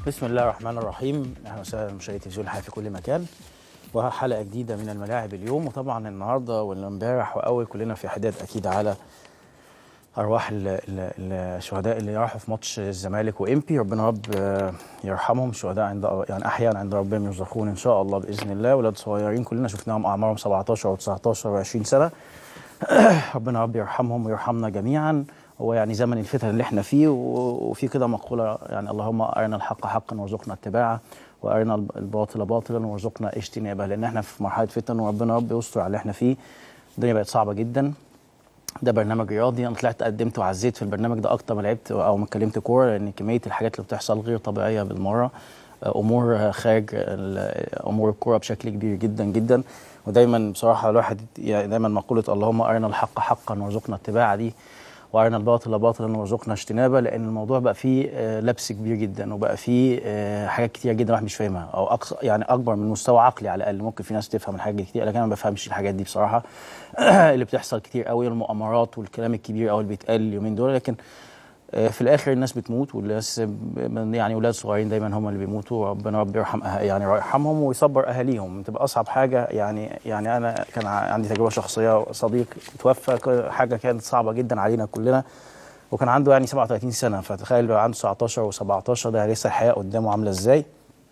بسم الله الرحمن الرحيم اهلا وسهلا مشاهدي تلفزيون الحياه في كل مكان وحلقه جديده من الملاعب اليوم وطبعا النهارده ولا امبارح واول كلنا في حداد اكيد على ارواح ال- ال- الشهداء اللي راحوا في ماتش الزمالك وامبي ربنا رب آه، يرحمهم الشهداء عند يعني احيانا عند ربهم يرزقون ان شاء الله باذن الله اولاد صغيرين كلنا شفناهم اعمارهم 17 و19 و20 سنه ربنا رب يرحمهم ويرحمنا جميعا هو يعني زمن الفتن اللي احنا فيه و- وفي كده مقوله يعني اللهم ارنا الحق حقا وارزقنا اتباعه وارنا الباطل باطلا وارزقنا اجتنابه لان احنا في مرحله فتن وربنا رب يستر على اللي احنا فيه الدنيا بقت صعبه جدا ده برنامج رياضي انا طلعت قدمت وعزيت في البرنامج ده اكتر ما لعبت او ما اتكلمت كوره لان كميه الحاجات اللي بتحصل غير طبيعيه بالمره امور خارج ال- امور الكوره بشكل كبير جدا جدا ودايما بصراحه الواحد يعني دايما مقوله اللهم ارنا الحق حقا وارزقنا اتباعه دي وارنا الباطل باطلا وارزقنا اجتنابه لان الموضوع بقى فيه آه، لبس كبير جدا وبقى فيه آه، حاجات كتير جدا الواحد مش فاهمها او اقصى يعني اكبر من مستوى عقلي على الاقل ممكن في ناس تفهم الحاجات دي كتير لكن انا ما بفهمش الحاجات دي بصراحه اللي بتحصل كتير قوي المؤامرات والكلام الكبير قوي اللي بيتقال اليومين دول لكن آه، في الاخر الناس بتموت والناس ب- يعني اولاد صغيرين دايما هم اللي بيموتوا ربنا رب يرحم أه- يعني يرحمهم ويصبر اهاليهم بتبقى اصعب حاجه يعني يعني انا كان ع- عندي تجربه شخصيه صديق توفى ك- حاجه كانت صعبه جدا علينا كلنا وكان عنده يعني 37 سنه فتخيل بقى عنده 19 و17 ده لسه الحياه قدامه عامله ازاي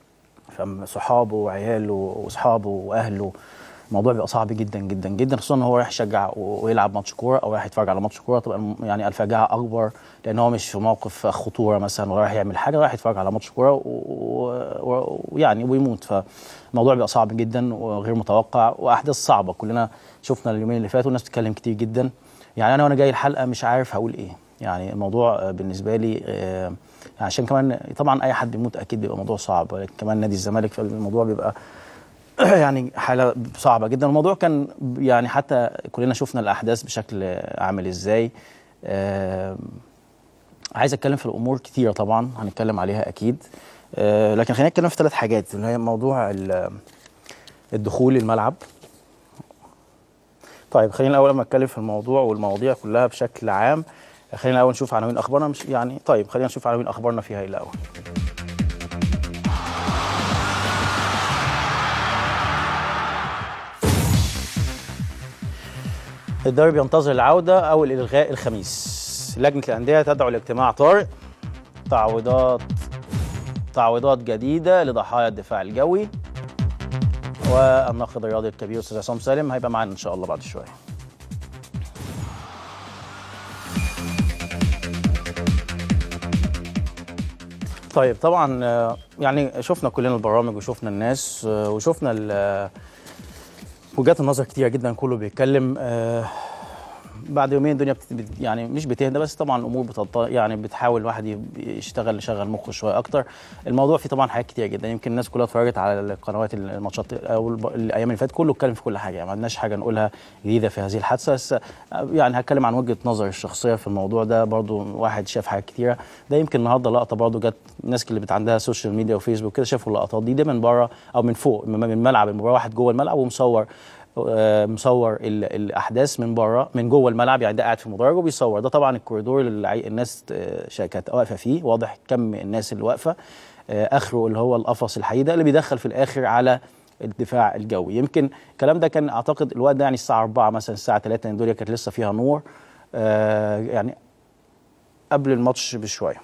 فصحابه وعياله واصحابه واهله الموضوع بيبقى صعب جدا جدا جدا خصوصا ان هو رايح يشجع و- ويلعب ماتش كوره او رايح يتفرج على ماتش كوره تبقى الم- يعني الفجاعه اكبر لان هو مش في موقف خطوره مثلا ولا رايح يعمل حاجه رايح يتفرج على ماتش كوره و- و- ويعني ويموت فالموضوع بيبقى صعب جدا وغير متوقع واحداث صعبه كلنا شفنا اليومين اللي فاتوا الناس بتتكلم كتير جدا يعني انا وانا جاي الحلقه مش عارف هقول ايه يعني الموضوع آه، بالنسبه لي آه، عشان كمان طبعا اي حد بيموت اكيد بيبقى موضوع صعب ولكن كمان نادي الزمالك فالموضوع بيبقى يعني حاله صعبه جدا الموضوع كان يعني حتى كلنا شفنا الاحداث بشكل عامل ازاي آه عايز اتكلم في الامور كتيره طبعا هنتكلم عليها اكيد آه لكن خلينا نتكلم في ثلاث حاجات اللي هي موضوع ال- الدخول الملعب طيب خلينا الاول لما اتكلم في الموضوع والمواضيع كلها بشكل عام خلينا الاول نشوف عناوين اخبارنا مش يعني طيب خلينا نشوف عناوين اخبارنا فيها ايه الاول الدوري بينتظر العودة أو الإلغاء الخميس لجنة الأندية تدعو لاجتماع طارئ تعويضات تعويضات جديدة لضحايا الدفاع الجوي والناقد الرياضي الكبير أستاذ عصام سالم هيبقى معانا إن شاء الله بعد شوية طيب طبعا آه، يعني شفنا كلنا البرامج وشفنا الناس آه، وشفنا ال- وجهات النظر كتير جدا كله بيتكلم آه، بعد يومين الدنيا بت... بت- يعني مش بتهدى بس طبعا الامور بتط... يعني بتحاول الواحد ي- يشتغل يشغل مخه شويه اكتر الموضوع فيه طبعا حاجات كتير جدا يمكن الناس كلها اتفرجت على القنوات الماتشات او الب- الايام اللي فاتت كله اتكلم في كل حاجه يعني ما عندناش حاجه نقولها جديده في هذه الحادثه بس آه، يعني هتكلم عن وجهه نظري الشخصيه في الموضوع ده برضو واحد شاف حاجات كتيره ده يمكن النهارده لقطه برضو جت الناس اللي بت عندها سوشيال ميديا وفيسبوك كده شافوا اللقطات دي ده من بره او من فوق من من ملعب المباراه واحد جوه الملعب ومصور آه، مصور ال- الاحداث من بره من جوه الملعب يعني ده قاعد في المدرج وبيصور ده طبعا الكوريدور اللي العي- الناس آه، شا- كانت واقفه فيه واضح كم الناس اللي واقفه آه، اخره اللي هو القفص الحديد ده اللي بيدخل في الاخر على الدفاع الجوي يمكن الكلام ده كان اعتقد الوقت ده يعني الساعه 4 مثلا الساعه 3 لان الدنيا كانت لسه فيها نور آه، يعني قبل الماتش بشويه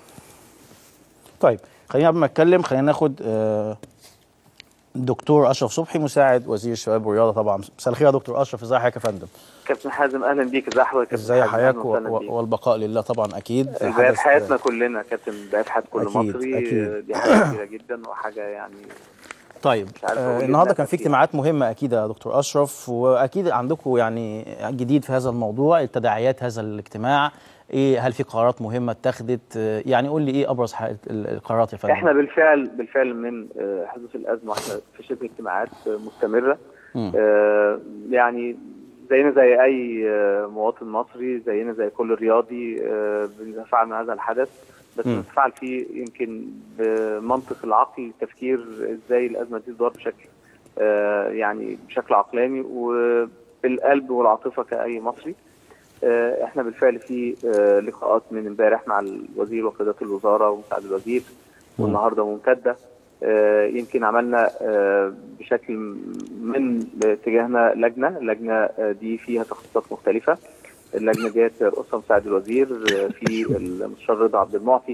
طيب خلينا قبل ما اتكلم خلينا ناخد آه، الدكتور اشرف صبحي مساعد وزير الشباب والرياضه طبعا مساء الخير يا دكتور اشرف ازي حضرتك يا فندم كابتن حازم اهلا بيك ازي حضرتك يا كابتن ازي حازم؟ حضرتك أهلاً و- وسهلاً و- بيك. والبقاء لله طبعا اكيد بداية حدث- حياتنا كلنا كابتن بداية حياة كل أكيد، مصري أكيد. دي حاجة كبيرة جدا وحاجة يعني طيب مش عارف أقول آه إيه النهارده لا كان في تفكير. اجتماعات مهمه اكيد يا دكتور اشرف واكيد عندكم يعني جديد في هذا الموضوع التداعيات هذا الاجتماع ايه هل في قرارات مهمه اتخذت آه، يعني قول لي ايه ابرز ح- ال- القرارات يا فندم احنا بالفعل بالفعل من آه، حدوث الازمه واحنا في شبه اجتماعات آه، مستمره مم. آه، يعني زينا زي اي آه، مواطن مصري زينا زي كل رياضي آه، بنتفاعل مع هذا الحدث بس مم. بنتفاعل فيه يمكن بمنطق العقل التفكير ازاي الازمه دي تدار بشكل آه، يعني بشكل عقلاني وبالقلب والعاطفه كاي مصري آه، احنا بالفعل في آه، لقاءات من امبارح مع الوزير وقيادات الوزاره ومساعد الوزير والنهارده ممتده آه، يمكن عملنا آه، بشكل من اتجاهنا لجنه اللجنه آه، دي فيها تخصصات مختلفه اللجنه ديت رئيسها مساعد الوزير آه، في المستشار رضا عبد المعطي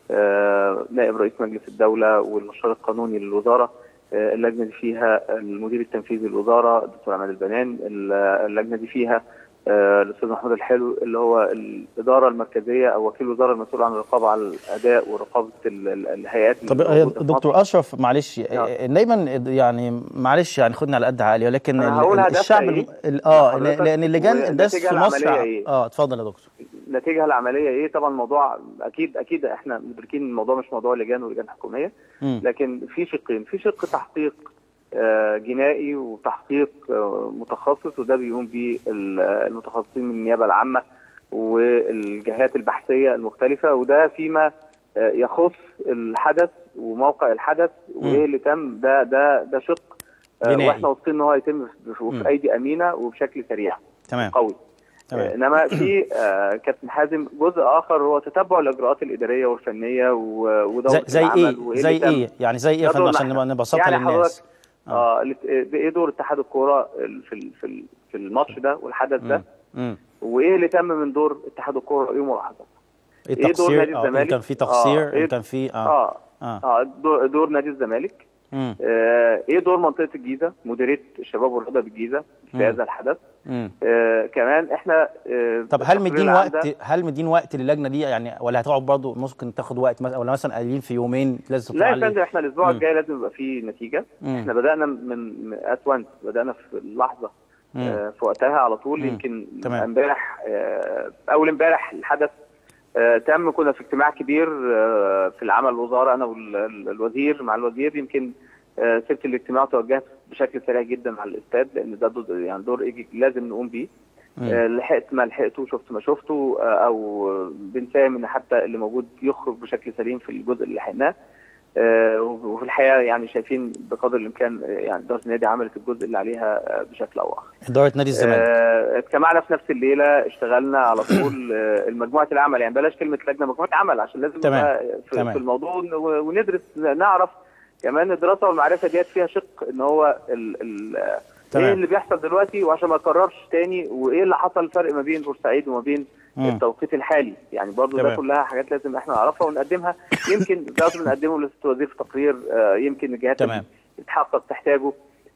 آه، نائب رئيس مجلس الدوله والمستشار القانوني للوزاره آه، اللجنه دي فيها المدير التنفيذي للوزاره الدكتور عماد البنان ال- اللجنه دي فيها آه، الاستاذ محمود الحلو اللي هو الاداره المركزيه او وكيل الوزاره المسؤول عن الرقابه على الاداء ورقابه ال- ال- الهيئات طب اللي هي موجودة في مصر. دكتور اشرف معلش آه. دايما يعني معلش يعني خدنا على قد عقلي ولكن أنا ال- هقول هدفها الشعب إيه ال- اه لحضرتك لان اللجان الدرس في والنتيجة مصر العملية إيه؟ اه اتفضل يا دكتور النتيجه العمليه ايه طبعا الموضوع اكيد اكيد احنا مدركين إن الموضوع مش موضوع لجان ولجان حكوميه مم. لكن في شقين في شق تحقيق آه، جنائي وتحقيق آه، متخصص وده بيقوم به ال- المتخصصين من النيابه العامه والجهات البحثيه المختلفه وده فيما آه، يخص الحدث وموقع الحدث وايه اللي تم ده ده ده شق آه، جنائي. واحنا واثقين ان هو هيتم في مم. في ايدي امينه وبشكل سريع تمام قوي تمام. آه، انما في آه، كابتن حازم جزء اخر هو تتبع الاجراءات الاداريه والفنيه و- ودوره زي, زي العمل ايه وإيه زي اللي تم. ايه يعني زي ايه يا ده فندم دورنا عشان إحنا. نبقى نبسطها يعني للناس حضرتك اه الات- ايه دور اتحاد الكوره ال- في ال- في ال- في الماتش ده والحدث ده مم. مم. وايه اللي تم من دور اتحاد الكوره وايه ملاحظات ايه إيه دور نادي التقصير اه ان الزمالك؟ كان في تقصير آه، ان إيه- كان في اه اه اه اه دور, دور نادي الزمالك مم. آه ايه دور منطقه الجيزه مديريه الشباب والرياضه بالجيزه في مم. هذا الحدث مم. آه كمان احنا آه طب هل بالتقرير مدين العام وقت ده- هل مدين وقت للجنه دي يعني ولا هتقعد برضه ممكن تاخد وقت مثلا ولا مثلا قليلين في يومين لازم لا يا تطلع فندم لي احنا الاسبوع مم. الجاي لازم يبقى فيه نتيجه مم. احنا بدانا من ات وانس بدانا في اللحظه مم. آه، في وقتها على طول مم. يمكن تمام. امبارح آه، اول امبارح الحدث آه، تم كنا في اجتماع كبير آه، في العمل الوزاره انا والوزير مع الوزير يمكن آه، سبت الاجتماع وتوجهت بشكل سريع جدا على الاستاد لان ده دور يعني دور إيجي لازم نقوم بيه مم. آه، لحقت ما لحقته شفت ما شفته آه، او بنساهم ان حتى اللي موجود يخرج بشكل سليم في الجزء اللي لحقناه آه، وفي الحقيقه يعني شايفين بقدر الامكان آه، يعني اداره النادي عملت الجزء اللي عليها آه، بشكل او اخر. اداره نادي الزمالك آه، اجتمعنا في نفس الليله اشتغلنا على طول آه، المجموعه العمل يعني بلاش كلمه لجنه مجموعه عمل عشان لازم تمام. نبقى في, تمام. في الموضوع ون- وندرس نعرف كمان الدراسه والمعرفه ديت فيها شق ان هو ال ال تمام. ايه اللي بيحصل دلوقتي وعشان ما يتكررش تاني وايه اللي حصل فرق ما بين بورسعيد وما بين مم. التوقيت الحالي يعني برضو تمام. ده كلها حاجات لازم احنا نعرفها ونقدمها يمكن ده بنقدمه للست وزير في تقرير آه، يمكن الجهات تمام. اللي تتحقق تحتاجه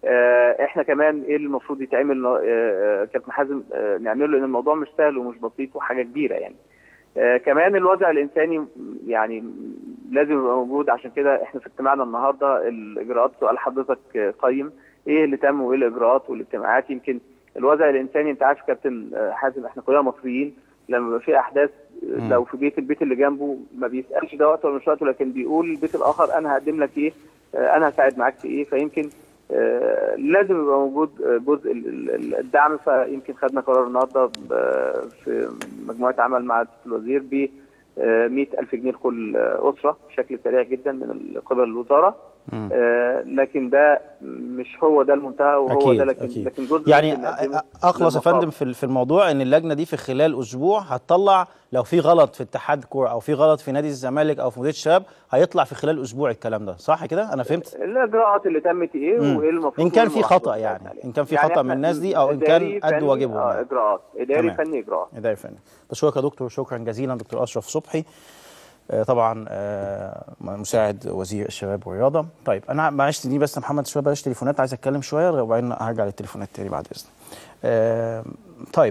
آه، احنا كمان ايه اللي المفروض يتعمل آه، آه، كابتن حازم آه، نعمله لان الموضوع مش سهل ومش بسيط وحاجه كبيره يعني آه، كمان الوضع الانساني يعني لازم يبقى موجود عشان كده احنا في اجتماعنا النهارده الاجراءات سؤال حضرتك آه، قيم ايه اللي تم وايه الاجراءات والاجتماعات يمكن الوضع الانساني انت عارف كابتن آه، حازم احنا كلنا مصريين لما بيبقى في احداث آه، مم. لو في بيت البيت اللي جنبه ما بيسالش ده وقته ولا مش وقته لكن بيقول البيت الاخر انا هقدم لك ايه آه، انا هساعد معاك في ايه فيمكن آه، لازم يبقى موجود آه، جزء ال- ال- الدعم فيمكن خدنا قرار النهارده ب- في مجموعه عمل مع الوزير ب 100000 جنيه لكل آه، اسره بشكل سريع جدا من قبل الوزاره مم. آه، لكن ده مش هو ده المنتهى وهو أكيد، ده لكن أكيد. لكن جزء يعني ممكن نقدمه أ- أ- اخلص يا للمقام. فندم في في الموضوع ان اللجنه دي في خلال اسبوع هتطلع لو في غلط في اتحاد كوره او في غلط في نادي الزمالك او في مديريه الشباب هيطلع في خلال اسبوع الكلام ده صح كده انا فهمت الاجراءات اللي تمت ايه مم. وايه المفروض إن كان وإيه في الملاحظات خطأ يعني، بتاعتنا عليه. إن كان في يعني خطأ من إحنا الناس دي أو إن كان إداري، أدوا فني، واجبهم اه يعني. اجراءات اداري تمام. فني اجراءات ده يا فندم بشكرك يا دكتور شكرا جزيلا دكتور اشرف صبحي آه، طبعا آه، مساعد وزير الشباب والرياضه طيب انا معلش دي بس محمد شويه بلاش تليفونات عايز اتكلم شويه وبعدين هرجع للتليفونات تاني بعد اذنك آه، طيب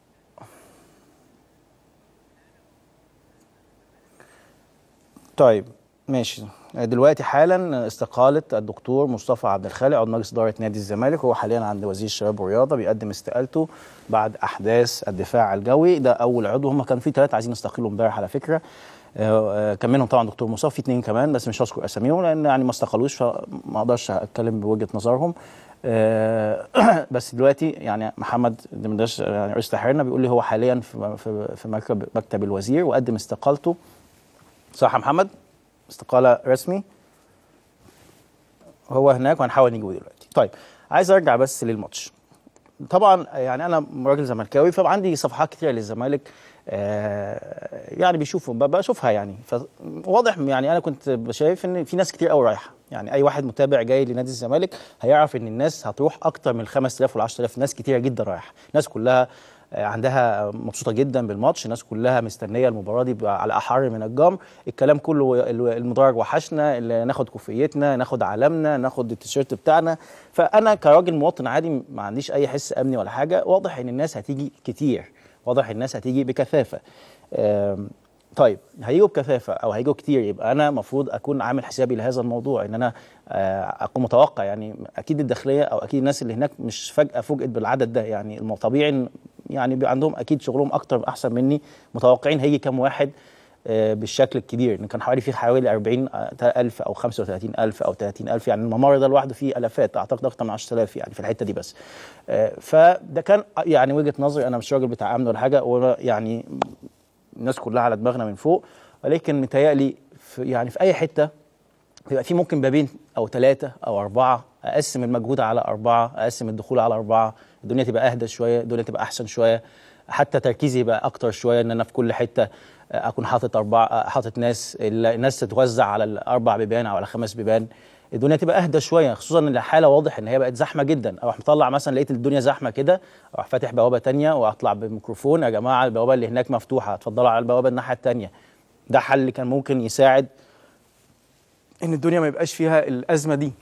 طيب ماشي دلوقتي حالا استقالة الدكتور مصطفى عبد الخالق عضو مجلس إدارة نادي الزمالك هو حاليا عند وزير الشباب والرياضة بيقدم استقالته بعد أحداث الدفاع الجوي ده أول عضو هم كان في ثلاثة عايزين يستقيلوا امبارح على فكرة آه، آه، كان منهم طبعا دكتور مصطفى في اثنين كمان بس مش هذكر اساميهم لان يعني ما استقالوش فما اقدرش اتكلم بوجهه نظرهم آه، بس دلوقتي يعني محمد دمداش يعني رئيس تحريرنا بيقول لي هو حاليا في في في مكتب مكتب الوزير وقدم استقالته صح يا محمد استقاله رسمي هو هناك وهنحاول نجيبه دلوقتي طيب عايز ارجع بس للماتش طبعا يعني انا راجل زملكاوي فعندي صفحات كتير للزمالك آه، يعني بيشوفوا ب- بشوفها يعني فواضح يعني انا كنت شايف ان في ناس كتير قوي رايحه يعني اي واحد متابع جاي لنادي الزمالك هيعرف ان الناس هتروح اكتر من 5000 وال 10000 ناس كتيره جدا رايحه الناس كلها آه، عندها مبسوطه جدا بالماتش الناس كلها مستنيه المباراه دي بقى على احر من الجمر الكلام كله ال- المدرج وحشنا اللي ناخد كوفيتنا ناخد علمنا ناخد التيشيرت بتاعنا فانا كراجل مواطن عادي ما عنديش اي حس امني ولا حاجه واضح ان الناس هتيجي كتير واضح الناس هتيجي بكثافه آم، طيب هيجوا بكثافه او هيجوا كتير يبقى انا المفروض اكون عامل حسابي لهذا الموضوع ان انا آه، اكون متوقع يعني اكيد الداخليه او اكيد الناس اللي هناك مش فجاه فوجئت بالعدد ده يعني الم- طبيعي إن- يعني بيبقى عندهم اكيد شغلهم اكتر احسن مني متوقعين هيجي كام واحد آه، بالشكل الكبير ان كان حوالي فيه حوالي 40 ألف او 35 ألف او 30 ألف يعني الممر ده لوحده فيه الافات اعتقد اكتر من 10000 يعني في الحته دي بس آه، فده كان يعني وجهه نظري انا مش راجل بتاع امن ولا حاجه ولا يعني الناس كلها على دماغنا من فوق ولكن متهيألي في يعني في اي حته بيبقى في ممكن بابين او ثلاثه او اربعه اقسم المجهود على اربعه اقسم الدخول على اربعه الدنيا تبقى اهدى شويه الدنيا تبقى احسن شويه حتى تركيزي يبقى اكتر شويه ان انا في كل حته اكون حاطط اربعه حاطط ناس الناس تتوزع على الاربع بيبان او على خمس بيبان الدنيا تبقى اهدى شويه خصوصا ان الحاله واضح ان هي بقت زحمه جدا اروح مطلع مثلا لقيت الدنيا زحمه كده اروح فاتح بوابه تانية واطلع بميكروفون يا جماعه البوابه اللي هناك مفتوحه اتفضلوا على البوابه الناحيه التانية ده حل كان ممكن يساعد ان الدنيا ما يبقاش فيها الازمه دي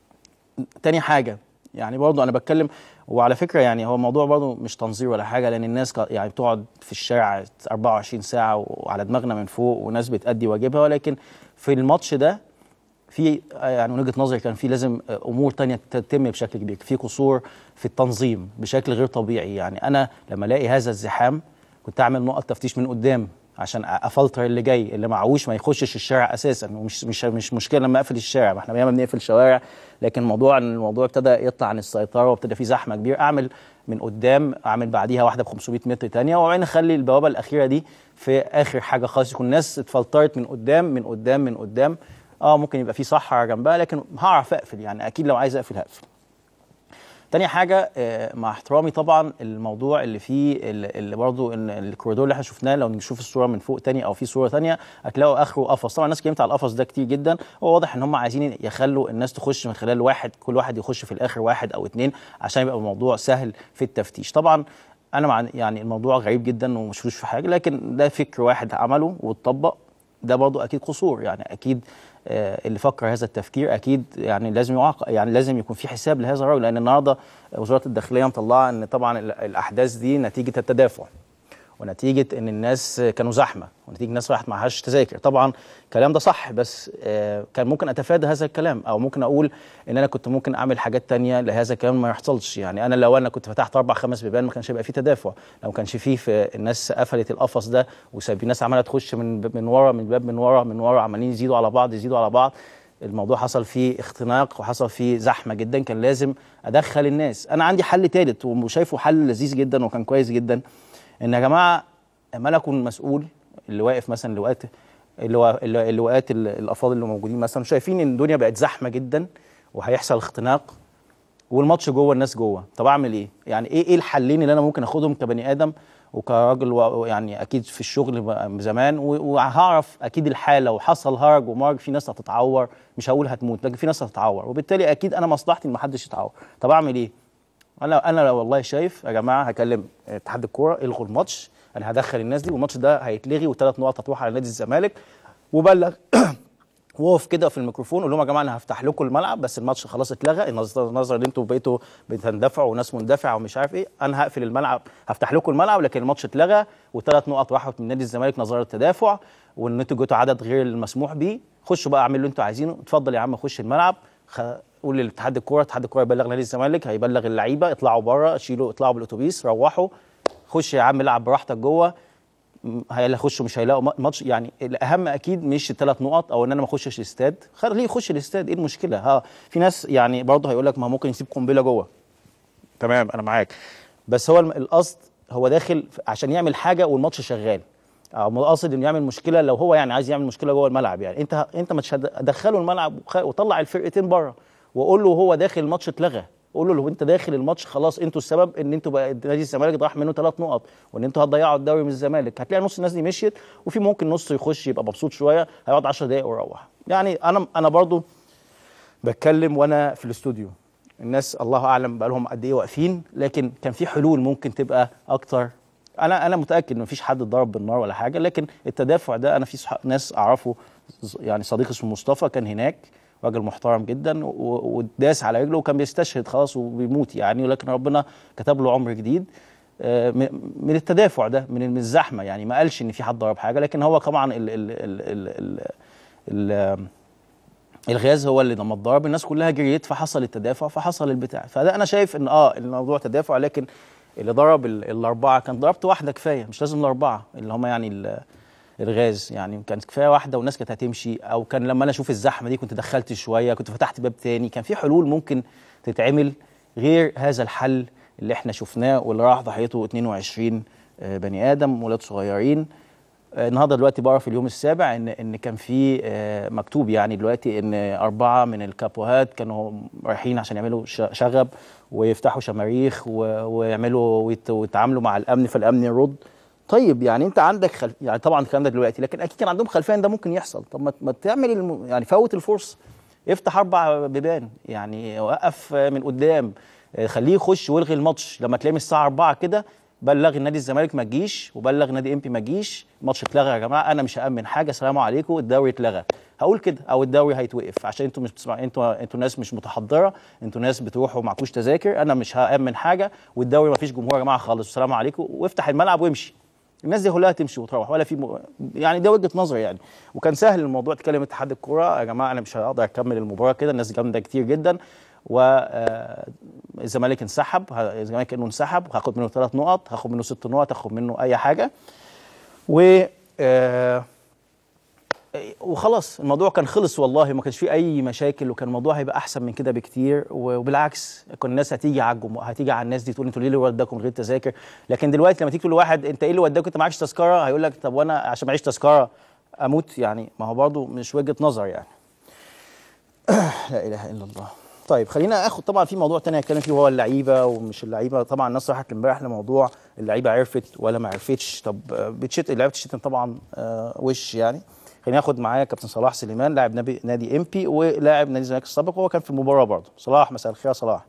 تاني حاجه يعني برضو انا بتكلم وعلى فكره يعني هو الموضوع برضو مش تنظير ولا حاجه لان الناس ك- يعني بتقعد في الشارع 24 ساعه وعلى دماغنا من فوق وناس بتأدي واجبها ولكن في الماتش ده في يعني من وجهه نظري كان في لازم امور تانية تتم بشكل كبير في قصور في التنظيم بشكل غير طبيعي يعني انا لما الاقي هذا الزحام كنت اعمل نقط تفتيش من قدام عشان افلتر اللي جاي اللي معهوش ما يخشش الشارع اساسا ومش مش مش مشكله لما اقفل الشارع ما احنا ياما بنقفل شوارع لكن الموضوع ان الموضوع ابتدى يطلع عن السيطره وابتدى في زحمه كبيره اعمل من قدام اعمل بعديها واحده ب 500 متر تانية وبعدين اخلي البوابه الاخيره دي في اخر حاجه خالص يكون الناس اتفلترت من قدام من قدام من قدام اه ممكن يبقى في صحراء جنبها لكن هعرف اقفل يعني اكيد لو عايز اقفل هقفل تاني حاجة آه، مع احترامي طبعا الموضوع اللي فيه اللي اللي برضه ان الكوريدور اللي احنا شفناه لو نشوف الصورة من فوق تاني او في صورة تانية هتلاقوا اخره قفص طبعا الناس اتكلمت على القفص ده كتير جدا هو واضح ان هم عايزين يخلوا الناس تخش من خلال واحد كل واحد يخش في الاخر واحد او اتنين عشان يبقى الموضوع سهل في التفتيش طبعا انا مع يعني الموضوع غريب جدا ومش فيهوش في حاجة لكن ده فكر واحد عمله واتطبق ده برضه اكيد قصور يعني اكيد آه، اللي فكر هذا التفكير اكيد يعني لازم يعاقب يعني لازم يكون في حساب لهذا الرجل لان النهارده وزاره الداخليه مطلعه ان طبعا ال- الاحداث دي نتيجه التدافع ونتيجه ان الناس كانوا زحمه ونتيجه الناس راحت معهاش تذاكر طبعا الكلام ده صح بس آه، كان ممكن اتفادى هذا الكلام او ممكن اقول ان انا كنت ممكن اعمل حاجات تانية لهذا الكلام ما يحصلش يعني انا لو انا كنت فتحت اربع خمس بيبان ما كانش هيبقى فيه تدافع لو ما كانش فيه في الناس قفلت القفص ده وسايبين الناس عماله تخش من من ورا من باب من ورا من ورا عمالين يزيدوا على بعض يزيدوا على بعض الموضوع حصل فيه اختناق وحصل فيه زحمه جدا كان لازم ادخل الناس انا عندي حل ثالث وشايفه حل لذيذ جدا وكان كويس جدا ان يا جماعه اما انا اكون مسؤول اللي واقف مثلا اللواءات اللواء اللواءات ال- الافاضل اللي موجودين مثلا شايفين ان الدنيا بقت زحمه جدا وهيحصل اختناق والماتش جوه الناس جوه طب اعمل ايه يعني ايه ايه الحلين اللي انا ممكن اخدهم كبني ادم وكراجل و- يعني اكيد في الشغل ب- زمان و- وهعرف اكيد الحاله لو حصل هرج ومرج في ناس هتتعور مش هقول هتموت لكن في ناس هتتعور وبالتالي اكيد انا مصلحتي ان ما حدش يتعور طب اعمل ايه انا انا والله شايف يا جماعه هكلم اتحاد الكوره الغوا الماتش انا هدخل الناس دي والماتش ده هيتلغي وثلاث نقط هتروح على نادي الزمالك وبلغ وقف كده في الميكروفون قول لهم يا جماعه انا هفتح لكم الملعب بس الماتش خلاص اتلغى النظر نظرا ان انتوا بقيتوا بتندفعوا وناس مندفعه ومش عارف ايه انا هقفل الملعب هفتح لكم الملعب لكن الماتش اتلغى وثلاث نقط راحوا من نادي الزمالك نظرا للتدافع وان انتوا جيتوا عدد غير المسموح بيه خشوا بقى اعملوا اللي انتوا عايزينه اتفضل يا عم خش الملعب خ... قول لاتحاد الكوره اتحاد الكوره يبلغ نادي الزمالك هيبلغ اللعيبه اطلعوا بره شيلوا اطلعوا بالاتوبيس روحوا خش يا عم العب براحتك جوه م- هيخشوا مش هيلاقوا ما- ماتش يعني الاهم اكيد مش الثلاث نقط او ان انا ما اخشش الاستاد خليه يخش الاستاد ايه المشكله ها في ناس يعني برضه هيقول لك ما ممكن يسيب قنبله جوه تمام انا معاك بس هو الم- القصد هو داخل ف- عشان يعمل حاجه والماتش شغال او قاصد انه يعمل مشكله لو هو يعني عايز يعمل مشكله جوه الملعب يعني انت انت ما تدخله الملعب وخ- وطلع الفرقتين بره وقول له هو داخل الماتش اتلغى قول له لو انت داخل الماتش خلاص انتوا السبب ان انتوا بقى نادي الزمالك راح منه ثلاث نقط وان انتوا هتضيعوا الدوري من الزمالك هتلاقي نص الناس دي مشيت وفي ممكن نص يخش يبقى مبسوط شويه هيقعد 10 دقائق ويروح يعني انا انا برضو بتكلم وانا في الاستوديو الناس الله اعلم بقى لهم قد ايه واقفين لكن كان في حلول ممكن تبقى اكتر انا انا متاكد ان مفيش حد اتضرب بالنار ولا حاجه لكن التدافع ده انا في صح- ناس اعرفه يعني صديق اسمه مصطفى كان هناك راجل محترم جدا و- وداس على رجله وكان بيستشهد خلاص وبيموت يعني ولكن ربنا كتب له عمر جديد آه، م- من التدافع ده من من الزحمه يعني ما قالش ان في حد ضرب حاجه لكن هو طبعا ال ال ال ال ال ال الغاز هو اللي لما اتضرب الناس كلها جريت فحصل التدافع فحصل البتاع فده انا شايف ان اه الموضوع تدافع لكن اللي ضرب ال- الاربعه كان ضربت واحده كفايه مش لازم الاربعه اللي هم يعني ال- الغاز يعني كانت كفايه واحده والناس كانت هتمشي او كان لما انا اشوف الزحمه دي كنت دخلت شويه كنت فتحت باب تاني كان في حلول ممكن تتعمل غير هذا الحل اللي احنا شفناه واللي راح ضحيته 22 آه، بني ادم ولاد صغيرين آه، النهارده دلوقتي بقرا في اليوم السابع ان ان كان في آه، مكتوب يعني دلوقتي ان اربعه من الكابوهات كانوا رايحين عشان يعملوا ش- شغب ويفتحوا شماريخ و- ويعملوا ويت- ويتعاملوا مع الامن فالامن يرد طيب يعني انت عندك خلف يعني طبعا الكلام ده دلوقتي لكن اكيد كان عندهم خلفيه ان ده ممكن يحصل طب ما ما تعمل الم... يعني فوت الفرصه افتح اربع بيبان يعني وقف من قدام آه، خليه يخش والغي الماتش لما تلاقيه من الساعه 4 كده بلغ النادي الزمالك ما تجيش وبلغ نادي امبي ما تجيش الماتش اتلغى يا جماعه انا مش هامن حاجه سلام عليكم الدوري اتلغى هقول كده او الدوري هيتوقف عشان انتوا مش بتسمعوا انتوا انتوا ناس مش متحضره انتوا ناس بتروحوا معكوش تذاكر انا مش هامن حاجه والدوري ما فيش جمهور يا جماعه خالص والسلام عليكم وافتح الملعب وامشي الناس دي كلها تمشي وتروح ولا في م... يعني ده وجهه نظري يعني وكان سهل الموضوع تكلم اتحاد الكوره يا جماعه انا مش هقدر اكمل المباراه كده الناس جامده كتير جدا والزمالك انسحب ه- الزمالك انه انسحب هاخد منه ثلاث نقط هاخد منه ست نقط هاخد منه اي حاجه و آه، وخلاص الموضوع كان خلص والله ما كانش فيه اي مشاكل وكان الموضوع هيبقى احسن من كده بكتير وبالعكس كل الناس هتيجي على الجمهور هتيجي على الناس دي تقول انتوا ليه اللي وداكم غير تذاكر لكن دلوقتي لما تيجي تقول لواحد انت ايه اللي وداك انت معكش تذكره هيقول لك طب وانا عشان معيش تذكره اموت يعني ما هو برضه مش وجهه نظر يعني لا اله الا الله طيب خلينا اخد طبعا في موضوع تاني هتكلم فيه وهو اللعيبه ومش اللعيبه طبعا الناس راحت امبارح لموضوع اللعيبه عرفت ولا ما عرفتش طب آه، بتشت لعيبه الشتم طبعا آه، وش يعني خليني اخد معايا كابتن صلاح سليمان لاعب نبي نادي امبي ولاعب نادي الزمالك السابق وهو كان في المباراه برضه صلاح مساء الخير يا صلاح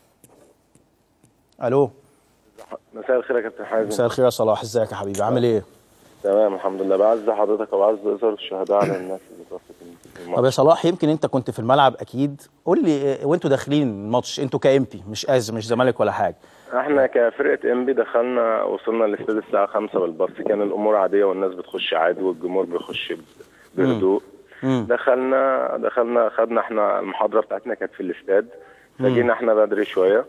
الو مساء الخير يا كابتن حازم مساء الخير يا صلاح ازيك يا حبيبي عامل ايه تمام الحمد لله بعز حضرتك وبعز اسر الشهداء على الناس اللي توفت في طب يا الماتش صلاح يمكن انت كنت في الملعب اكيد قول لي آه، وانتوا داخلين الماتش انتوا كامبي مش از مش زمالك ولا حاجه احنا كفرقه انبي دخلنا وصلنا الاستاد الساعه 5 بالباص كان الامور عاديه والناس بتخش عادي والجمهور بيخش ب- بهدوء مم. دخلنا دخلنا خدنا احنا المحاضره بتاعتنا كانت في الاستاد فجينا احنا بدري شويه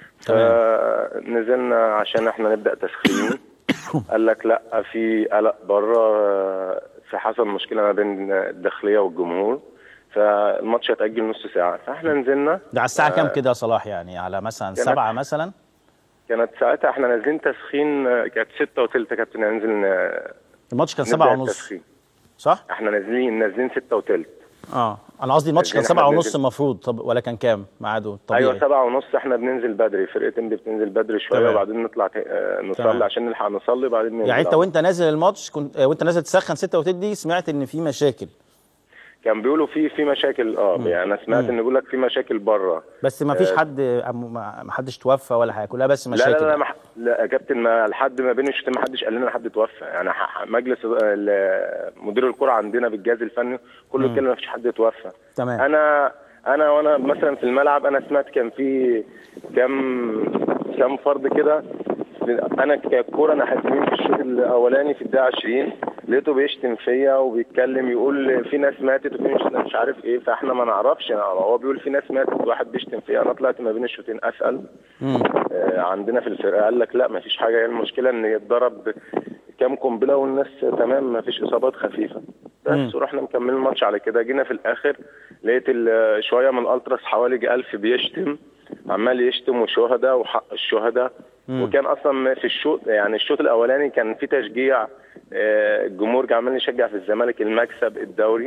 فنزلنا عشان احنا نبدا تسخين قال لك لا في قلق بره في حصل مشكله ما بين الداخليه والجمهور فالماتش هيتاجل نص ساعه فاحنا نزلنا ده على الساعه كام كده يا صلاح يعني على مثلا كانت- سبعة مثلا كانت ساعتها احنا نازلين تسخين كانت ستة وتلت يا كابتن هننزل ن- الماتش كان نبدأ سبعة ونص التسخين. صح؟ احنا نازلين نازلين ستة وتلت اه انا قصدي الماتش كان نازلين سبعة احنا ونص بننزل. المفروض طب ولا كان كام ميعاده طبيعي ايوه سبعة ونص احنا بننزل بدري فرقه انبي بتنزل بدري شويه تمام. وبعدين نطلع ت- آه، تمام. نصلي عشان نلحق نصلي بعدين ننزل يعني انت على- وانت نازل الماتش كنت آه، وانت نازل تسخن ستة وتدي سمعت ان في مشاكل كان بيقولوا في في مشاكل اه يعني انا سمعت ان بيقول لك في مشاكل بره بس ما فيش حد آه، ما ما حدش توفى ولا حاجه كلها بس لا مشاكل لا لا, ما ح- لا يا كابتن ما لحد ما بين الشوطين ما حدش قال لنا حد توفى يعني ح- ح- مجلس ال- مدير الكره عندنا بالجهاز الفني كله اتكلم ما فيش حد توفى تمام انا انا وانا مثلا في الملعب انا سمعت كان في كام كام فرد كده انا ككوره انا حاسبين في الشوط الاولاني في الدقيقه 20 لقيته بيشتم فيا وبيتكلم يقول في ناس ماتت وفي ناس مش عارف ايه فاحنا ما نعرفش هو بيقول في ناس ماتت واحد بيشتم فيا انا طلعت ما بين الشوطين اسال مم. آه، عندنا في الفرقه قال لك لا ما فيش حاجه هي المشكله ان يتضرب كام قنبله والناس تمام ما فيش اصابات خفيفه مم. بس ورحنا مكملين الماتش على كده جينا في الاخر لقيت ال- شويه من الالتراس حوالي جه 1000 بيشتم عمال يشتم وشهداء وحق الشهداء وكان اصلا في الشوط يعني الشوط الاولاني كان في تشجيع آه، الجمهور كان عمال يشجع في الزمالك المكسب الدوري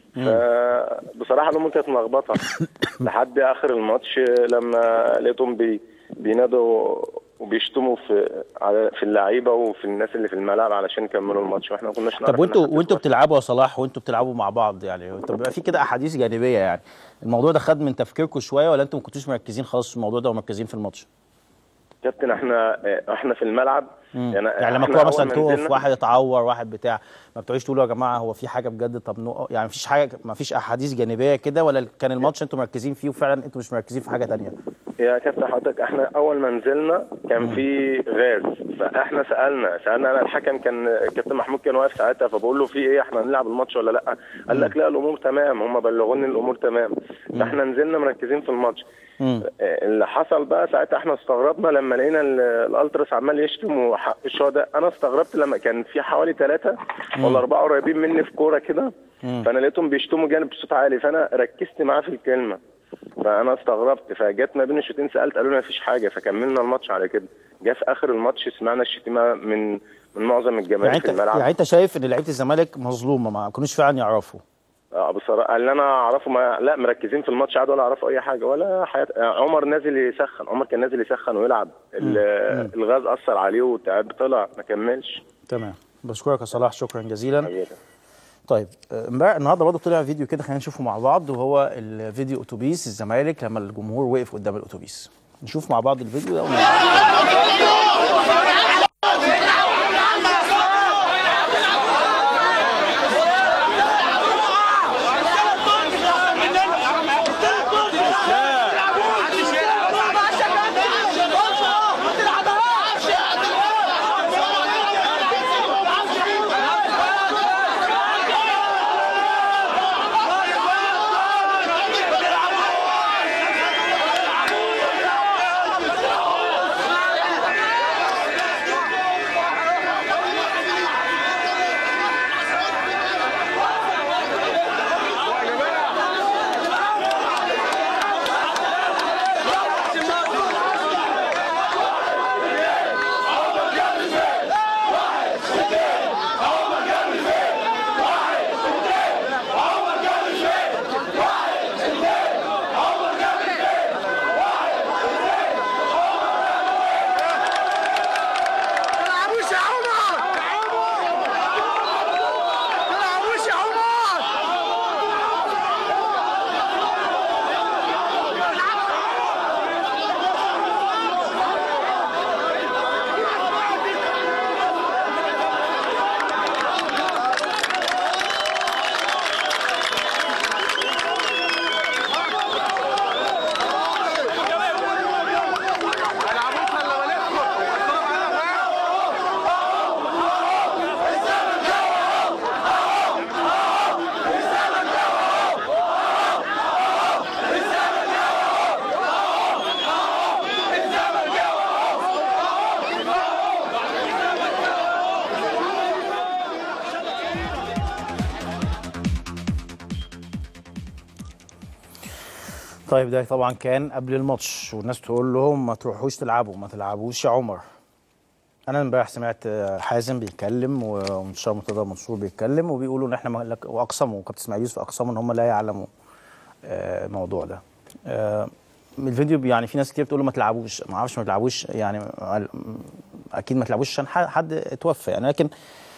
فبصراحه الامور كانت ملخبطه لحد اخر الماتش لما لقيتهم بي بينادوا وبيشتموا في على في اللعيبه وفي الناس اللي في الملعب علشان يكملوا الماتش واحنا ما كناش نعرف طب إن وانتوا حد وانتوا في بتلعبوا يا صلاح وانتوا بتلعبوا مع بعض يعني طب بيبقى في كده احاديث جانبيه يعني الموضوع ده خد من تفكيركم شويه ولا انتوا ما كنتوش مركزين خالص في الموضوع ده ومركزين في الماتش؟ كابتن احنا احنا في الملعب يعني لما إحنا الكوره أول مثلا ما تقف نزلنا- واحد اتعور واحد بتاع ما بتقعدوش تقولوا يا جماعه هو في حاجه بجد طب نو... يعني مفيش حاجه مفيش احاديث جانبيه كده ولا كان الماتش انتوا مركزين فيه وفعلا انتوا مش مركزين في حاجه تانية يا كابتن حضرتك احنا اول ما نزلنا كان في غاز فاحنا سالنا سالنا انا الحكم كان كابتن محمود كان واقف ساعتها فبقول له في ايه احنا هنلعب الماتش ولا لا قال لك لا الامور تمام هم بلغوني الامور تمام فاحنا نزلنا مركزين في الماتش مم. آه، اللي حصل بقى ساعتها احنا استغربنا لما لقينا ال- الالتراس عمال يشتم وحق الشهداء انا استغربت لما كان في حوالي ثلاثه ولا اربعه قريبين مني في كوره كده فانا لقيتهم بيشتموا جانب بصوت عالي فانا ركزت معاه في الكلمه فانا استغربت فجت ما بين الشوطين سالت قالوا لي ما فيش حاجه فكملنا الماتش على كده جه في اخر الماتش سمعنا الشتيمه من من معظم الجماهير يعني في انت الملعب يعني انت شايف ان لعيبه الزمالك مظلومه ما كانوش فعلا يعرفوا اه بصراحه اللي انا اعرفه ما لا مركزين في الماتش عادي ولا اعرفوا اي حاجه ولا حياه عمر نازل يسخن عمر كان نازل يسخن ويلعب ال- الغاز اثر عليه وتعب طلع ما كملش تمام بشكرك يا صلاح شكرا جزيلا حبيبي. طيب آه، امبارح النهارده برضه طلع فيديو كده خلينا نشوفه مع بعض وهو الفيديو اتوبيس الزمالك لما الجمهور وقف قدام الاتوبيس نشوف مع بعض الفيديو ده ونرجع. تلعبوش يا عمر تلعبوش يا عمر طيب ده طبعا كان قبل الماتش والناس تقول لهم ما تروحوش تلعبوا ما تلعبوش يا عمر انا امبارح سمعت آه، حازم بيتكلم ومستشار مرتضى منصور بيتكلم وبيقولوا ان احنا ما- لك- واقسموا كابتن اسماعيل يوسف اقسموا ان هم لا يعلموا آه، الموضوع ده آه، من الفيديو بي- يعني في ناس كتير بتقول له ما تلعبوش ما اعرفش ما تلعبوش يعني آه، اكيد ما تلعبوش عشان ح- حد اتوفى يعني لكن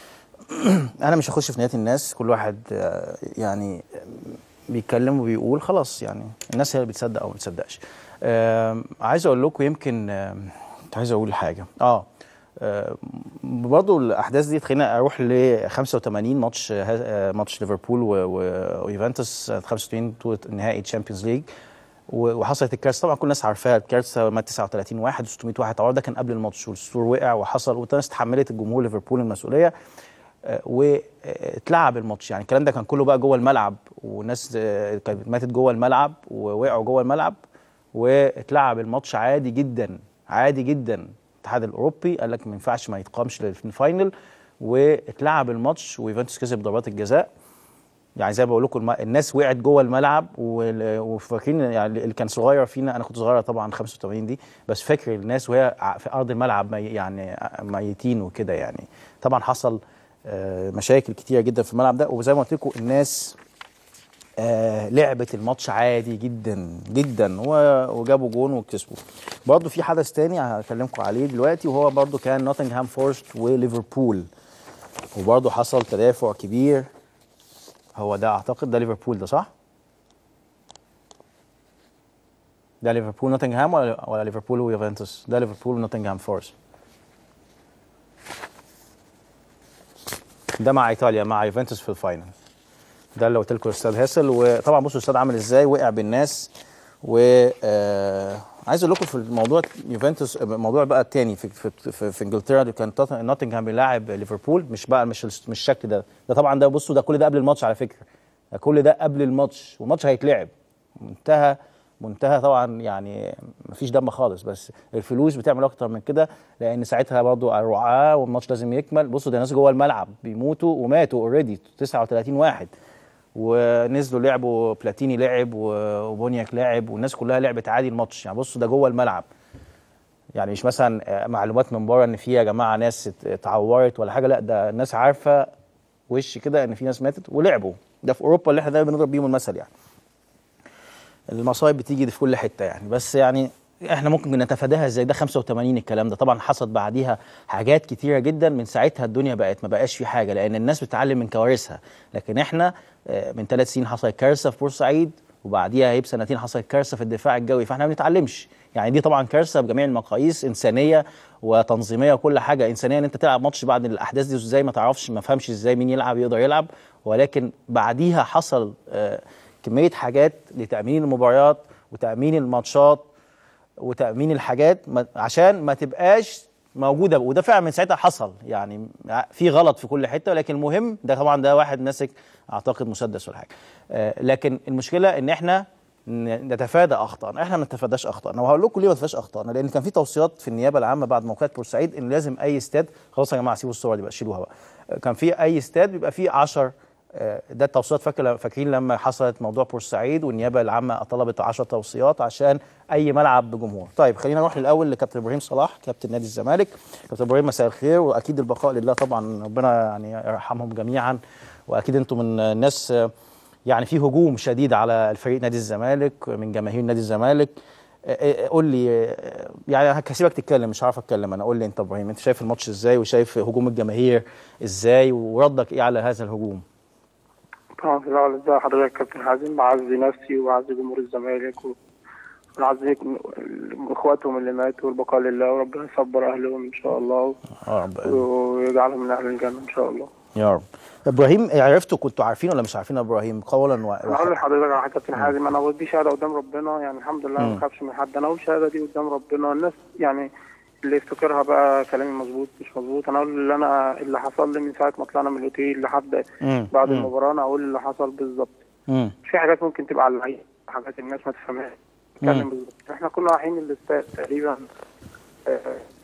انا مش هخش في نيات الناس كل واحد آه، يعني بيتكلم وبيقول خلاص يعني الناس هي اللي بتصدق او ما بتصدقش آم، عايز اقول لكم يمكن آم، كنت عايز اقول حاجه اه آه، برضه الاحداث دي تخلينا اروح ل 85 ماتش آه، آه، ماتش ليفربول و- و- ويوفنتوس سنه 85 بطوله نهائي تشامبيونز ليج و- وحصلت الكارثه طبعا كل الناس عارفاها الكارثه مات 39 واحد و600 واحد طبعا ده كان قبل الماتش والسور وقع وحصل والناس تحملت الجمهور ليفربول المسؤوليه آه، واتلعب الماتش يعني الكلام ده كان كله بقى جوه الملعب وناس آه، كانت ماتت جوه الملعب ووقعوا جوه الملعب واتلعب الماتش عادي جدا عادي جدا الاتحاد الاوروبي قال لك ما ينفعش ما يتقامش للفاينل واتلعب الماتش ويوفنتوس كسب ضربات الجزاء يعني زي ما بقول لكم الم- الناس وقعت جوه الملعب وال- وفاكرين يعني اللي كان صغير فينا انا كنت صغير طبعا 85 دي بس فاكر الناس وهي ع- في ارض الملعب مي يعني ميتين وكده يعني طبعا حصل آه، مشاكل كتيره جدا في الملعب ده وزي ما قلت لكم الناس آه لعبت الماتش عادي جدا جدا و- وجابوا جون وكسبوا برضه في حدث تاني هكلمكم عليه دلوقتي وهو برضه كان نوتنغهام فورست وليفربول وبرضه حصل تدافع كبير هو ده اعتقد ده ليفربول ده صح؟ ده ليفربول نوتنغهام ولا ولا ليفربول ويوفنتوس؟ ده ليفربول ونوتنغهام فورست ده مع ايطاليا مع يوفنتوس في الفاينل ده اللي قلت لكم الاستاذ هاسل وطبعا بصوا الاستاذ عامل ازاي وقع بالناس و آه عايز اقول لكم في الموضوع يوفنتوس الموضوع بقى الثاني في في في, في انجلترا اللي كان توت- نوتنغهام بيلاعب ليفربول مش بقى مش مش الشكل ده ده طبعا ده بصوا ده كل ده قبل الماتش على فكره ده كل ده قبل الماتش والماتش هيتلعب منتهى منتهى طبعا يعني مفيش دم خالص بس الفلوس بتعمل اكتر من كده لان ساعتها برضو الرعاه والماتش لازم يكمل بصوا ده ناس جوه الملعب بيموتوا وماتوا اوريدي 39 واحد ونزلوا لعبوا بلاتيني لعب و- وبونياك لعب والناس كلها لعبت عادي الماتش يعني بصوا ده جوه الملعب يعني مش مثلا آه، معلومات من بره ان في يا جماعه ناس ات- اتعورت ولا حاجه لا ده الناس عارفه وش كده ان في ناس ماتت ولعبوا ده في اوروبا اللي احنا دايما بنضرب بيهم المثل يعني المصايب بتيجي في كل حته يعني بس يعني احنا ممكن نتفاداها ازاي ده 85 الكلام ده طبعا حصلت بعديها حاجات كتيره جدا من ساعتها الدنيا بقت ما بقاش في حاجه لان الناس بتتعلم من كوارثها لكن احنا آه، من ثلاث سنين حصلت كارثه في بورسعيد وبعديها هي بسنتين حصلت كارثه في الدفاع الجوي فاحنا ما بنتعلمش يعني دي طبعا كارثه بجميع المقاييس انسانيه وتنظيميه وكل حاجه انسانيه ان انت تلعب ماتش بعد الاحداث دي ازاي ما تعرفش ما فهمش ازاي مين يلعب يقدر يلعب ولكن بعديها حصل آه، كميه حاجات لتامين المباريات وتامين الماتشات وتامين الحاجات ما- عشان ما تبقاش موجوده وده فعلا من ساعتها حصل يعني في غلط في كل حته لكن المهم ده طبعا ده واحد ماسك اعتقد مسدس ولا حاجه آه، لكن المشكله ان احنا ن- نتفادى اخطائنا احنا ما نتفاداش اخطائنا وهقول لكم ليه ما نتفاداش اخطائنا لان كان في توصيات في النيابه العامه بعد موقعة بورسعيد ان لازم اي استاد خلاص يا جماعه سيبوا الصور دي بقى شيلوها بقى آه، كان في اي استاد بيبقى فيه 10 آه، ده التوصيات فاكر فاكرين لما حصلت موضوع بورسعيد والنيابه العامه طلبت 10 توصيات عشان اي ملعب بجمهور طيب خلينا نروح الاول لكابتن ابراهيم صلاح كابتن نادي الزمالك كابتن ابراهيم مساء الخير واكيد البقاء لله طبعا ربنا يعني يرحمهم جميعا واكيد انتم من الناس آه، يعني في هجوم شديد على الفريق نادي الزمالك من جماهير نادي الزمالك آه، آه، قول لي آه، يعني هسيبك تتكلم مش عارف اتكلم انا قول لي انت ابراهيم انت شايف الماتش ازاي وشايف هجوم الجماهير ازاي وردك ايه على هذا الهجوم طبعا في الأول ازي حضرتك يا كابتن حازم بعزي نفسي وبعزي جمهور الزمالك و- ونعزي اخواتهم اللي ماتوا والبقاء لله وربنا يصبر اهلهم ان شاء الله يا رب ويجعلهم من اهل الجنه ان شاء الله. يا رب ابراهيم عرفتوا كنتوا عارفين ولا مش عارفين يا ابراهيم قولا و... انا اقول لحضرتك على حاجه يا كابتن حازم انا بدي شهاده قدام ربنا يعني الحمد لله ما بخافش من حد انا اقول الشهاده دي قدام ربنا الناس يعني اللي يفتكرها بقى كلامي مظبوط مش مظبوط انا اقول اللي انا اللي حصل لي من ساعه ما طلعنا من الاوتيل لحد مم. بعد مم. المباراه انا اقول اللي حصل بالظبط. مم. في حاجات ممكن تبقى على اللعيبه حاجات الناس ما تفهمهاش نتكلم بالظبط احنا كنا رايحين الاستاد تقريبا آه،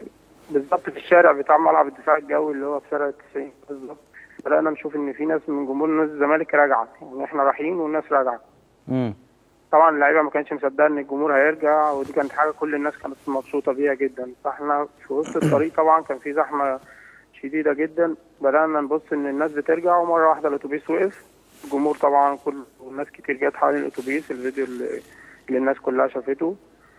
بالظبط في الشارع بتاع ملعب الدفاع الجوي اللي هو في شارع 90 بالظبط بدأنا نشوف ان في ناس من جمهور نادي الزمالك راجعه يعني احنا رايحين والناس راجعه مم. طبعا اللعيبه ما كانتش مصدقه ان الجمهور هيرجع ودي كانت حاجه كل الناس كانت مبسوطه بيها جدا فاحنا في وسط الطريق طبعا كان في زحمه شديده جدا بدانا نبص ان الناس بترجع ومره واحده الاتوبيس وقف الجمهور طبعا كل والناس كتير جت حوالين الاتوبيس الفيديو اللي, اللي الناس كلها شافته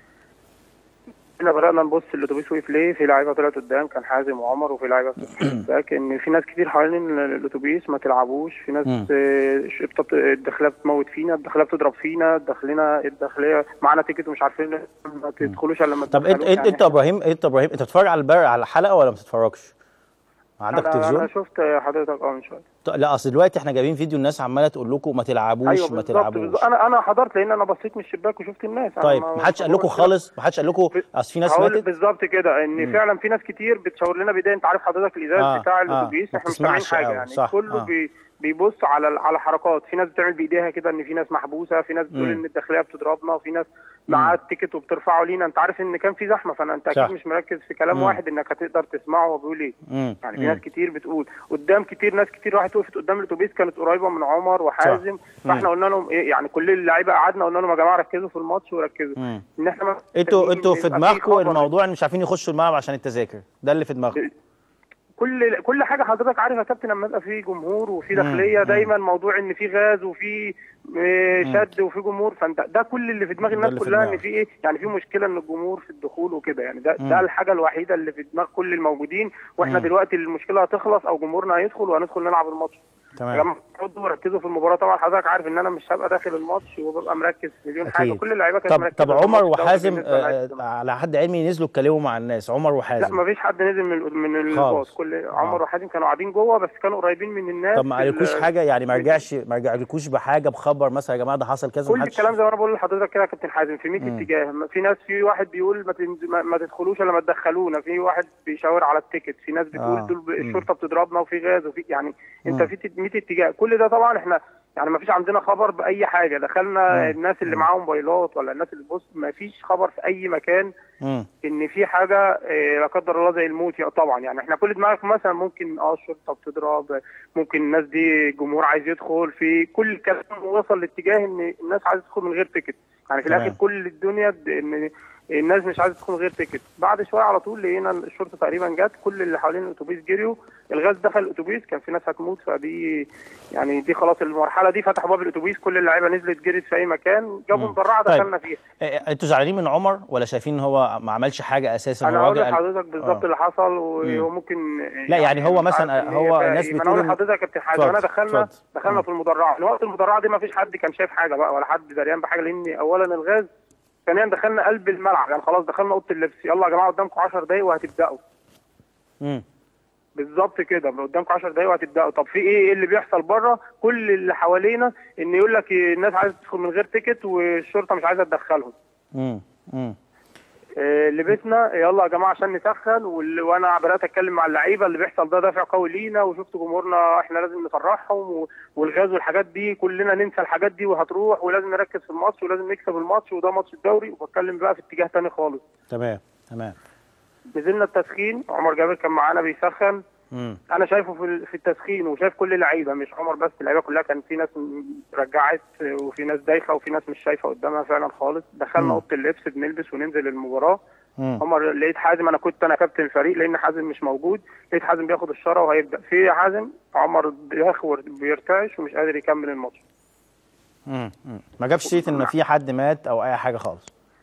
احنا بدانا نبص الاتوبيس وقف ليه في لعيبه طلعت قدام كان حازم وعمر وفي لعيبه باك ان في ناس كتير حوالين الاتوبيس ما تلعبوش في ناس مم. آه، شرطه بت- الداخليه بتموت فينا الداخليه بتضرب فينا الداخليه الداخليه معانا تيكت ومش عارفين ما تدخلوش الا لما طب انت تدخلوش انت يعني انت يا ابراهيم انت يا ابراهيم انت بتتفرج على البر على الحلقه ولا ما بتتفرجش؟ عندك انا تلفزيون؟ انا شفت حضرتك اه من شويه ط- لا اصل دلوقتي احنا جايبين فيديو الناس عماله تقول لكم ما تلعبوش ايوه ما بالظبط تلعبوش بالظبط انا انا حضرت لان انا بصيت من الشباك وشفت الناس أنا طيب ما حدش قال لكم خالص ما حدش قال لكم اصل في ناس هقول ماتت بالظبط كده ان فعلا في ناس كتير بتشاور لنا بايديها انت عارف حضرتك الازاز آه، بتاع آه، الاتوبيس ما احنا مش سامعين بتسمعش حاجه أوي، يعني صح، كله آه. بي بيبص على على حركات في ناس بتعمل بايديها كده ان في ناس محبوسه في ناس بتقول مم. ان الداخليه بتضربنا في ناس معاه التيكت وبترفعه لينا انت عارف ان كان في زحمه فانا انت صح. اكيد مش مركز في كلام مم. واحد انك هتقدر تسمعه هو بيقول ايه مم. يعني في مم. ناس كتير بتقول قدام كتير ناس كتير راحت وقفت قدام الاتوبيس كانت قريبه من عمر وحازم فاحنا قلنا لهم ايه يعني كل اللعيبه قعدنا قلنا لهم يا جماعه ركزوا في الماتش وركزوا مم. ان احنا ما انتوا محتاجين انتوا في يبقى دماغكم خبر. الموضوع ان مش عارفين يخشوا الملعب عشان التذاكر ده اللي في دماغكم كل كل حاجه حضرتك عارف يا كابتن لما يبقى في جمهور وفي داخليه مم. دايما موضوع ان في غاز وفي آه، شد وفي جمهور فانت ده كل اللي في دماغ ده الناس اللي في كلها ان دماغك. في ايه يعني في مشكله ان الجمهور في الدخول وكده يعني ده مم. ده الحاجه الوحيده اللي في دماغ كل الموجودين واحنا مم. دلوقتي المشكله هتخلص او جمهورنا هيدخل وهندخل نلعب الماتش يا تمام جماعه اقعدوا وركزوا في المباراه طبعا حضرتك عارف ان انا مش هبقى داخل الماتش وببقى مركز في مليون حاجه أكيد. كل اللعيبه كانت طب مركزه طب في عمر الماتش دوت وحازم بالنسبة للعيبة آه، الزمالك. على حد علمي نزلوا اتكلموا مع الناس عمر لا وحازم ما فيش حد نزل من من خالص. الباص كل عمر آه. وحازم كانوا قاعدين جوه بس كانوا قريبين من الناس طب ما في ال- قالكوش حاجه يعني ما رجعش ما رجعلكوش بحاجه بخبر مثلا يا جماعه ده حصل كذا كل محدش- الكلام زي ما انا بقول لحضرتك كده يا كابتن حازم في 100 مم. اتجاه ما في ناس في واحد بيقول ما, تنز... ما, ما تدخلوش الا ما تدخلونا في واحد بيشاور على التيكت في ناس بتقول آه. دول ب- مم. الشرطه بتضربنا وفي غاز وفي يعني انت مم. في تت- 100 اتجاه كل ده طبعا احنا يعني ما فيش عندنا خبر باي حاجه دخلنا مم. الناس اللي مم. معاهم موبايلات ولا الناس اللي بص ما فيش خبر في اي مكان مم. ان في حاجه آه، لا قدر الله زي الموت يا طبعا يعني احنا كل دماغك مثلا ممكن اه الشرطه بتضرب ممكن الناس دي الجمهور عايز يدخل في كل الكلام وصل لاتجاه ان الناس عايزه تدخل من غير تيكت يعني في تمام. الاخر كل الدنيا د- ان الناس مش عايزه تدخل من غير تيكت بعد شويه على طول لقينا الشرطه تقريبا جت كل اللي حوالين الاتوبيس جريوا الغاز دخل الاتوبيس كان في ناس هتموت فدي يعني دي خلاص المرحله دي فتحوا باب الاتوبيس كل اللعيبه نزلت جريت في اي مكان جابوا مم. مدرعه طيب. دخلنا فيها إيه، انتوا زعلانين من عمر ولا شايفين ان هو ما عملش حاجه اساسا انا هو هقول راجل قال- لحضرتك بالظبط آه. اللي حصل مم. وممكن لا، يعني هو مش مثلا عارف إن هو هي الناس فيها إيه. ما بتقول انا اقول إن- لحضرتك يا كابتن حازم اتفضل، انا دخلنا اتفضل. دخلنا مم. في المدرعه في وقت المدرعه دي ما فيش حد كان شايف حاجه بقى ولا حد دريان بحاجه لان اولا الغاز ثانيا دخلنا قلب الملعب يعني خلاص دخلنا اوضه اللبس يلا يا جماعه قدامكم 10 دقايق وهتبداوا مم. بالظبط كده قدامكم 10 دقايق وهتبداوا طب في ايه ايه اللي بيحصل بره كل اللي حوالينا ان يقول لك الناس عايزه تدخل من غير تيكت والشرطه مش عايزه تدخلهم مم. مم. آه، لبسنا يلا يا جماعه عشان نسخن وال- وانا بدات اتكلم مع اللعيبه اللي بيحصل ده دافع قوي لينا وشفت جمهورنا احنا لازم نفرحهم و- والغاز والحاجات دي كلنا ننسى الحاجات دي وهتروح ولازم نركز في الماتش ولازم نكسب الماتش وده ماتش الدوري وبتكلم بقى في اتجاه تاني خالص تمام تمام نزلنا التسخين عمر جابر كان معانا بيسخن مم. انا شايفه في ال- في التسخين وشايف كل اللعيبه مش عمر بس اللعيبه كلها كان في ناس م- رجعت وفي ناس دايخه وفي ناس مش شايفه قدامها فعلا خالص دخلنا مم. اوضه اللبس بنلبس وننزل المباراه مم. عمر لقيت حازم انا كنت انا كابتن الفريق لان حازم مش موجود لقيت حازم بياخد الشاره وهيبدا في يا حازم عمر بيخور بيرتعش ومش قادر يكمل الماتش مم. مم. ما جابش سيره ان في حد مات او اي حاجه خالص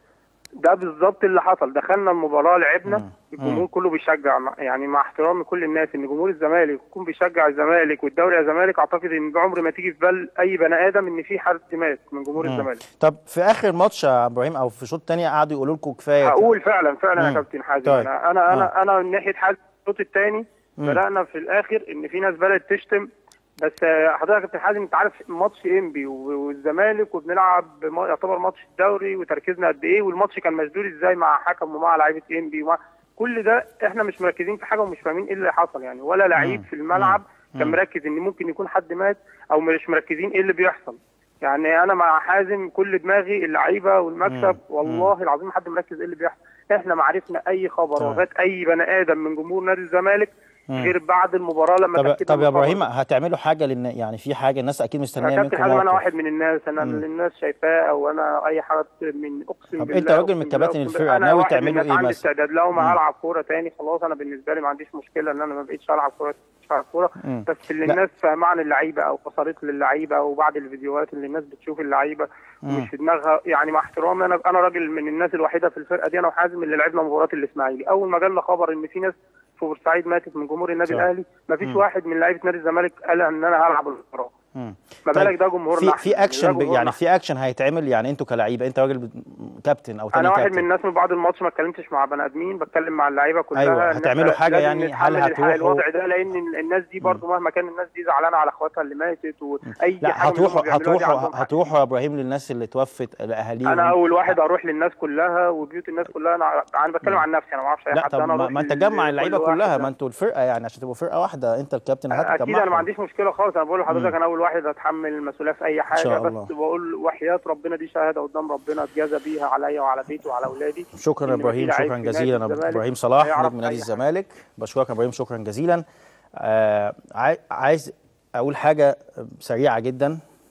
ده بالظبط اللي حصل دخلنا المباراه مم. لعبنا الجمهور كله بيشجع مع- يعني مع احترامي كل الناس ان جمهور الزمالك يكون بيشجع الزمالك والدوري يا زمالك اعتقد ان بعمر ما تيجي في بال اي بني ادم ان في حد مات من جمهور مم. الزمالك طب في اخر ماتش يا ابراهيم او في شوط تاني قعدوا يقولوا لكم كفايه هقول فعلا فعلا يا مم. كابتن حازم طيب. انا انا انا انا من ناحيه حازم الشوط الثاني مم. بدانا في الاخر ان في ناس بدات تشتم بس آه، حضرتك يا كابتن حازم انت عارف ماتش انبي و- والزمالك وبنلعب ما- يعتبر ماتش الدوري وتركيزنا قد ايه والماتش كان مشدود ازاي مع حكم ومع لعيبه انبي ومع كل ده احنا مش مركزين في حاجه ومش فاهمين ايه اللي حصل يعني ولا لعيب مم. في الملعب مم. كان مركز ان ممكن يكون حد مات او مش مركزين ايه اللي بيحصل يعني انا مع حازم كل دماغي اللعيبه والمكسب مم. والله العظيم حد مركز ايه اللي بيحصل احنا ما عرفنا اي خبر تمام. وفاه اي بني ادم من جمهور نادي الزمالك مم. غير بعد المباراه لما طب تأكدنا طب من يا الخبر. ابراهيم هتعملوا حاجه لان يعني في حاجه الناس اكيد يا مستنيه كابتن منكم حازم انا موقف. واحد من الناس انا مم. اللي الناس شايفاه او انا اي حد من اقسم طب بالله أنت راجل من أقسم كباتن بالله، أقسم الفرقة، بالله. ناوي أنا واحد من تعملوا الناس إيه عندي مثلا؟ استعداد لو مم. ما هلعب كوره تاني خلاص انا بالنسبه لي ما عنديش مشكله ان انا ما بقيتش العب كوره مش هلعب كوره مم. بس اللي لا. الناس فاهمه عن اللعيبه او وصلت للعيبه وبعد الفيديوهات اللي الناس بتشوف اللعيبه مم. ومش في دماغها يعني مع احترامي انا انا راجل من الناس الوحيده في الفرقه دي انا وحازم اللي لعبنا مباراه الاسماعيلي اول ما جالنا خبر ان في ناس في بورسعيد ماتت من جمهور النادي صح. الاهلي ما فيش مم. واحد من لعيبه نادي الزمالك قال ان انا هلعب المباراه مم. ما طيب، بالك ده جمهورنا في إحنا، في ده اكشن ب- جمهورنا يعني في اكشن هيتعمل يعني انتوا كلعيبه انت راجل بت- كابتن او تاني انا واحد كابتن من الناس من بعد الماتش ما اتكلمش مع بني ادمين بتكلم مع اللعيبه كلها أيوة، إن إحنا هتعملوا حاجة لازم يعني؟ نتحمل هل الح- هتروحوا- الوضع ده لان الناس دي برضو مهما كان الناس دي زعلانه على اخواتها اللي ماتت واي لا حاجه من اللي هم هتروحوا بيعملوها دي هتروحوا عندهم حق. هتروحوا يا ابراهيم للناس اللي توفت لاهاليهم انا اول واحد اروح للناس كلها وبيوت الناس كلها انا انا بتكلم عن نفسي انا ما اعرفش اي لا حد طب انا ما, أروح ما انت لل- جمع لكل اللعيبه واحد. كلها ما انتوا الفرقه يعني عشان تبقوا فرقه واحده انت الكابتن اكيد هتجمعهم انا ما عنديش مشكله خالص انا بقول لحضرتك انا اول واحد هتحمل المسؤوليه في اي حاجه شاء بس الله. بقول وحياه ربنا دي شهاده قدام ربنا اتجازى بيها عليا وعلى بيتي وعلى اولادي شكرا يا إن ابراهيم مفيش لعيب شكرا في نادي جزيلا الزمالك ابراهيم صلاح هيعرف نجم نادي أي حاجة. الزمالك بشكرك يا ابراهيم شكرا جزيلا آه عاي- عايز اقول حاجه سريعه جدا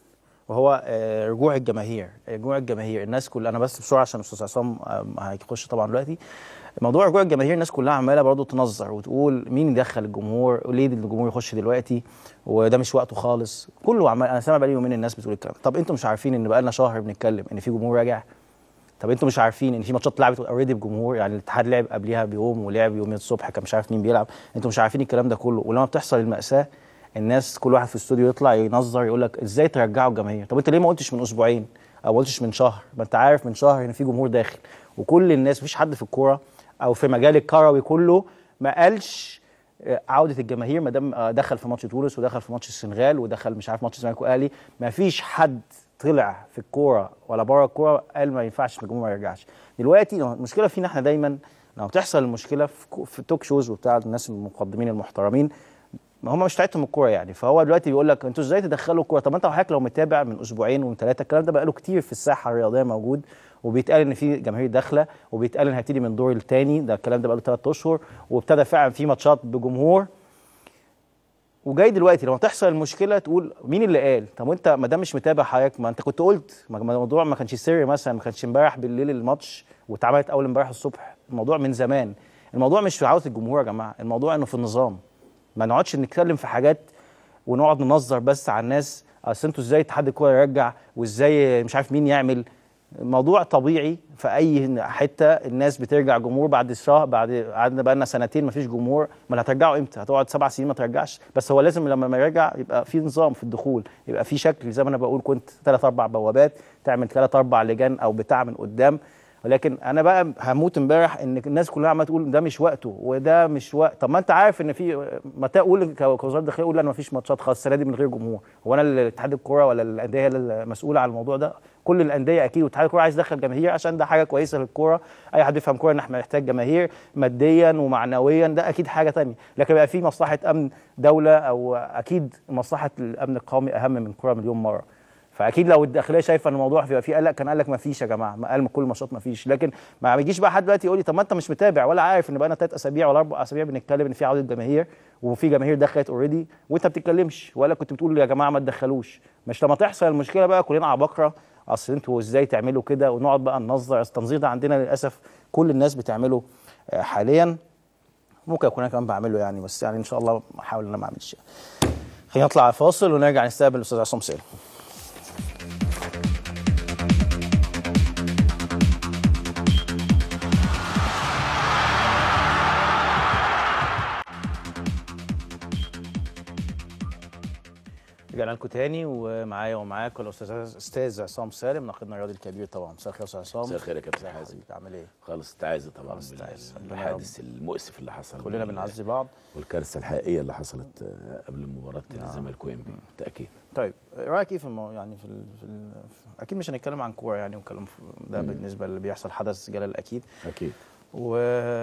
وهو آه، رجوع الجماهير رجوع الجماهير الناس كلها انا بس بسرعه عشان الاستاذ عصام آه، هيخش طبعا دلوقتي موضوع رجوع الجماهير الناس كلها عماله برضه تنظر وتقول مين يدخل الجمهور وليه الجمهور يخش دلوقتي وده مش وقته خالص كله عمال انا سامع بقالي يومين الناس بتقول الكلام طب انتوا مش عارفين ان بقالنا شهر بنتكلم ان في جمهور راجع طب انتوا مش عارفين ان في ماتشات اتلعبت اوريدي بجمهور يعني الاتحاد لعب قبلها بيوم ولعب يومين الصبح كان مش عارف مين بيلعب انتوا مش عارفين الكلام ده كله ولما بتحصل المأساة الناس كل واحد في الاستوديو يطلع ينظر يقول لك ازاي ترجعوا الجماهير طب انت ليه ما قلتش من اسبوعين او ما قلتش من شهر ما انت عارف من شهر ان في جمهور داخل وكل الناس مفيش حد في الكوره او في مجال الكروي كله ما قالش آه، عوده الجماهير ما دام آه، دخل في ماتش تونس ودخل في ماتش السنغال ودخل مش عارف ماتش الزمالك والاهلي ما فيش حد طلع في الكوره ولا بره الكوره قال ما ينفعش الجمهور ما يرجعش دلوقتي المشكله فينا احنا دايما لما تحصل المشكله في, كو- في توك شوز وبتاع الناس المقدمين المحترمين ما هم مش بتاعتهم الكوره يعني فهو دلوقتي بيقول لك انتوا ازاي تدخلوا الكوره طب ما انت حضرتك لو متابع من اسبوعين ومن ثلاثه الكلام ده بقاله كتير في الساحه الرياضيه موجود وبيتقال ان في جماهير داخله وبيتقال ان هيبتدي من الدور الثاني ده الكلام ده بقاله ثلاث اشهر وابتدى فعلا في ماتشات بجمهور وجاي دلوقتي لما تحصل المشكله تقول مين اللي قال طب وانت ما دام مش متابع حضرتك ما انت كنت قلت ما ما الموضوع ما كانش سري مثلا ما كانش امبارح بالليل الماتش واتعملت اول امبارح الصبح الموضوع من زمان الموضوع مش في عوده الجمهور يا جماعه الموضوع انه في النظام ما نقعدش نتكلم في حاجات ونقعد ننظر بس على الناس اصل انتوا ازاي اتحاد الكوره يرجع وازاي مش عارف مين يعمل موضوع طبيعي في اي حته الناس بترجع جمهور بعد شهر بعد قعدنا بقى لنا سنتين ما فيش جمهور ما هترجعوا امتى هتقعد سبع سنين ما ترجعش بس هو لازم لما ما يرجع يبقى في نظام في الدخول يبقى في شكل زي ما انا بقول كنت ثلاث اربع بوابات تعمل ثلاث اربع لجان او بتاع من قدام ولكن انا بقى هموت امبارح ان الناس كلها عماله تقول ده مش وقته وده مش وقت طب ما انت عارف ان في متى اقول ك- كوزاره الداخليه اقول انا ما فيش ماتشات خالص السنه دي من غير جمهور هو انا اللي اتحاد الكوره ولا الانديه هي اللي المسؤوله عن الموضوع ده كل الانديه اكيد واتحاد الكوره عايز يدخل جماهير عشان ده حاجه كويسه للكوره اي حد يفهم كوره ان احنا محتاج جماهير ماديا ومعنويا ده اكيد حاجه تانية لكن بقى في مصلحه امن دوله او اكيد مصلحه الامن القومي اهم من الكوره مليون مره فاكيد لو الداخليه شايفه ان الموضوع فيه فيه قلق كان قال لك ما فيش يا جماعه ما قال من كل الماتشات ما فيش لكن ما بيجيش بقى حد دلوقتي يقول لي طب ما انت مش متابع ولا عارف ان بقى لنا ثلاث اسابيع ولا اربع اسابيع بنتكلم ان في عوده جماهير وفي جماهير دخلت اوريدي وانت ما بتتكلمش ولا كنت بتقول يا جماعه ما تدخلوش مش لما تحصل المشكله بقى كلنا عباقره اصل انتوا ازاي تعملوا كده ونقعد بقى ننظر أصل التنظير ده عندنا للاسف كل الناس بتعمله آه، حاليا ممكن اكون انا كمان بعمله يعني بس يعني ان شاء الله احاول ان انا ما اعملش خلينا نطلع فاصل ونرجع نستقبل الاستاذ عصام سالم رجعنا لكم تاني ومعايا ومعاكم الاستاذ استاذ عصام سالم ناقدنا الرياضي الكبير طبعا مساء الخير يا استاذ عصام مساء الخير يا كابتن ازي حازم. حضرتك عامل ايه؟ خالص تعازي طبعا خالص تعازي. ربنا بالحادث المؤسف اللي حصل كلنا بال- بنعزي بعض والكارثه الحقيقيه اللي حصلت آه، قبل مباراه الزمالك وانبي بالتاكيد طيب رايك ايه في المو... يعني في, ال... في, ال... في اكيد مش هنتكلم عن كوره يعني ونتكلم في... ده بالنسبه اللي بيحصل حدث جلال اكيد اكيد و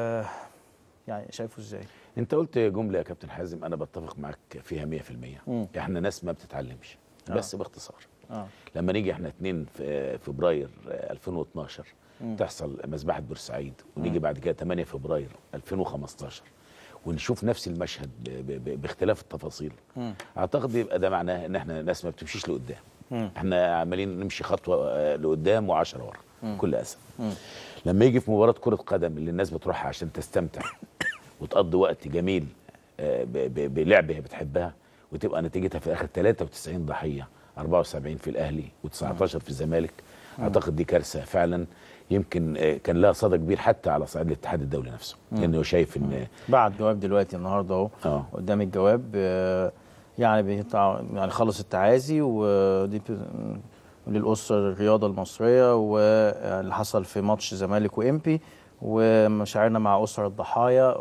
يعني شايفه ازاي؟ انت قلت جمله يا كابتن حازم انا بتفق معاك فيها 100% مم. احنا ناس ما بتتعلمش آه. بس باختصار اه لما نيجي احنا 2 في فبراير آه، 2012 تحصل مذبحه بورسعيد ونيجي بعد كده 8 فبراير 2015 ونشوف نفس المشهد ب- ب- ب- باختلاف التفاصيل اعتقد يبقى ده معناه ان احنا ناس ما بتمشيش لقدام احنا عمالين نمشي خطوه آه، لقدام وعشرة ورا كل اسف لما يجي في مباراه كره قدم اللي الناس بتروحها عشان تستمتع وتقضي وقت جميل آه، ب- ب- بلعبه هي بتحبها وتبقى نتيجتها في الاخر 93 ضحيه 74 في الاهلي و19 في الزمالك اعتقد دي كارثه فعلا يمكن آه، كان لها صدى كبير حتى على صعيد الاتحاد الدولي نفسه لانه شايف ان بعد جواب دلوقتي النهارده اهو اه قدام الجواب آه، يعني بيتع... يعني خلص التعازي ودي ب... للأسرة الرياضة المصرية واللي حصل في ماتش الزمالك وإمبي ومشاعرنا مع أسر الضحايا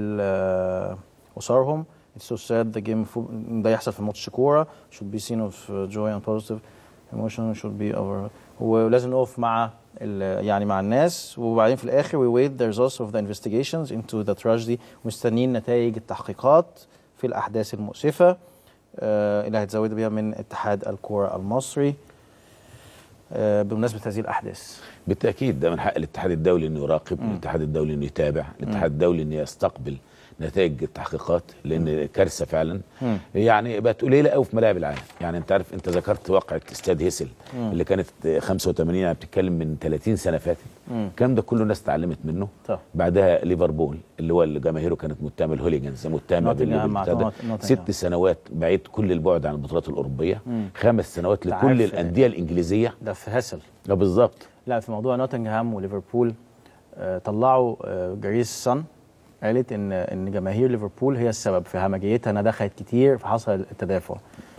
والأسرهم It's so sad the game of football- ده يحصل في ماتش كورة should be seen of joy and positive emotion should be over ولازم نقف مع ال- يعني مع الناس وبعدين في الآخر we wait the results of the investigations into the tragedy مستنيين نتائج التحقيقات في الأحداث المؤسفة آه، اللي هيتزود بيها من اتحاد الكرة المصري آه، بمناسبة هذه الأحداث بالتاكيد ده من حق الاتحاد الدولي انه يراقب الاتحاد الدولي انه يتابع الاتحاد الدولي انه يستقبل نتائج التحقيقات لان كارثه فعلا يعني بقت قليله قوي في ملاعب العالم يعني انت عارف انت ذكرت واقعه استاد هيسل اللي كانت 85 يعني بتتكلم من 30 سنه فاتت الكلام ده كله الناس اتعلمت منه طبعا. بعدها ليفربول اللي هو اللي جماهيره كانت متهمه الهوليجنز متهمه نوتنجهام مع بالبتاع ده. نوت- نوتنجهام. ست سنوات بعيد كل البعد عن البطولات الاوروبيه خمس سنوات أنت لكل عارف- الانديه الانجليزيه ده في هاسل اه بالظبط لا في موضوع نوتنغهام وليفربول آه، طلعوا آه، جريس سان قالت ان ان جماهير ليفربول هي السبب في همجيتها انها دخلت كتير فحصل التدافع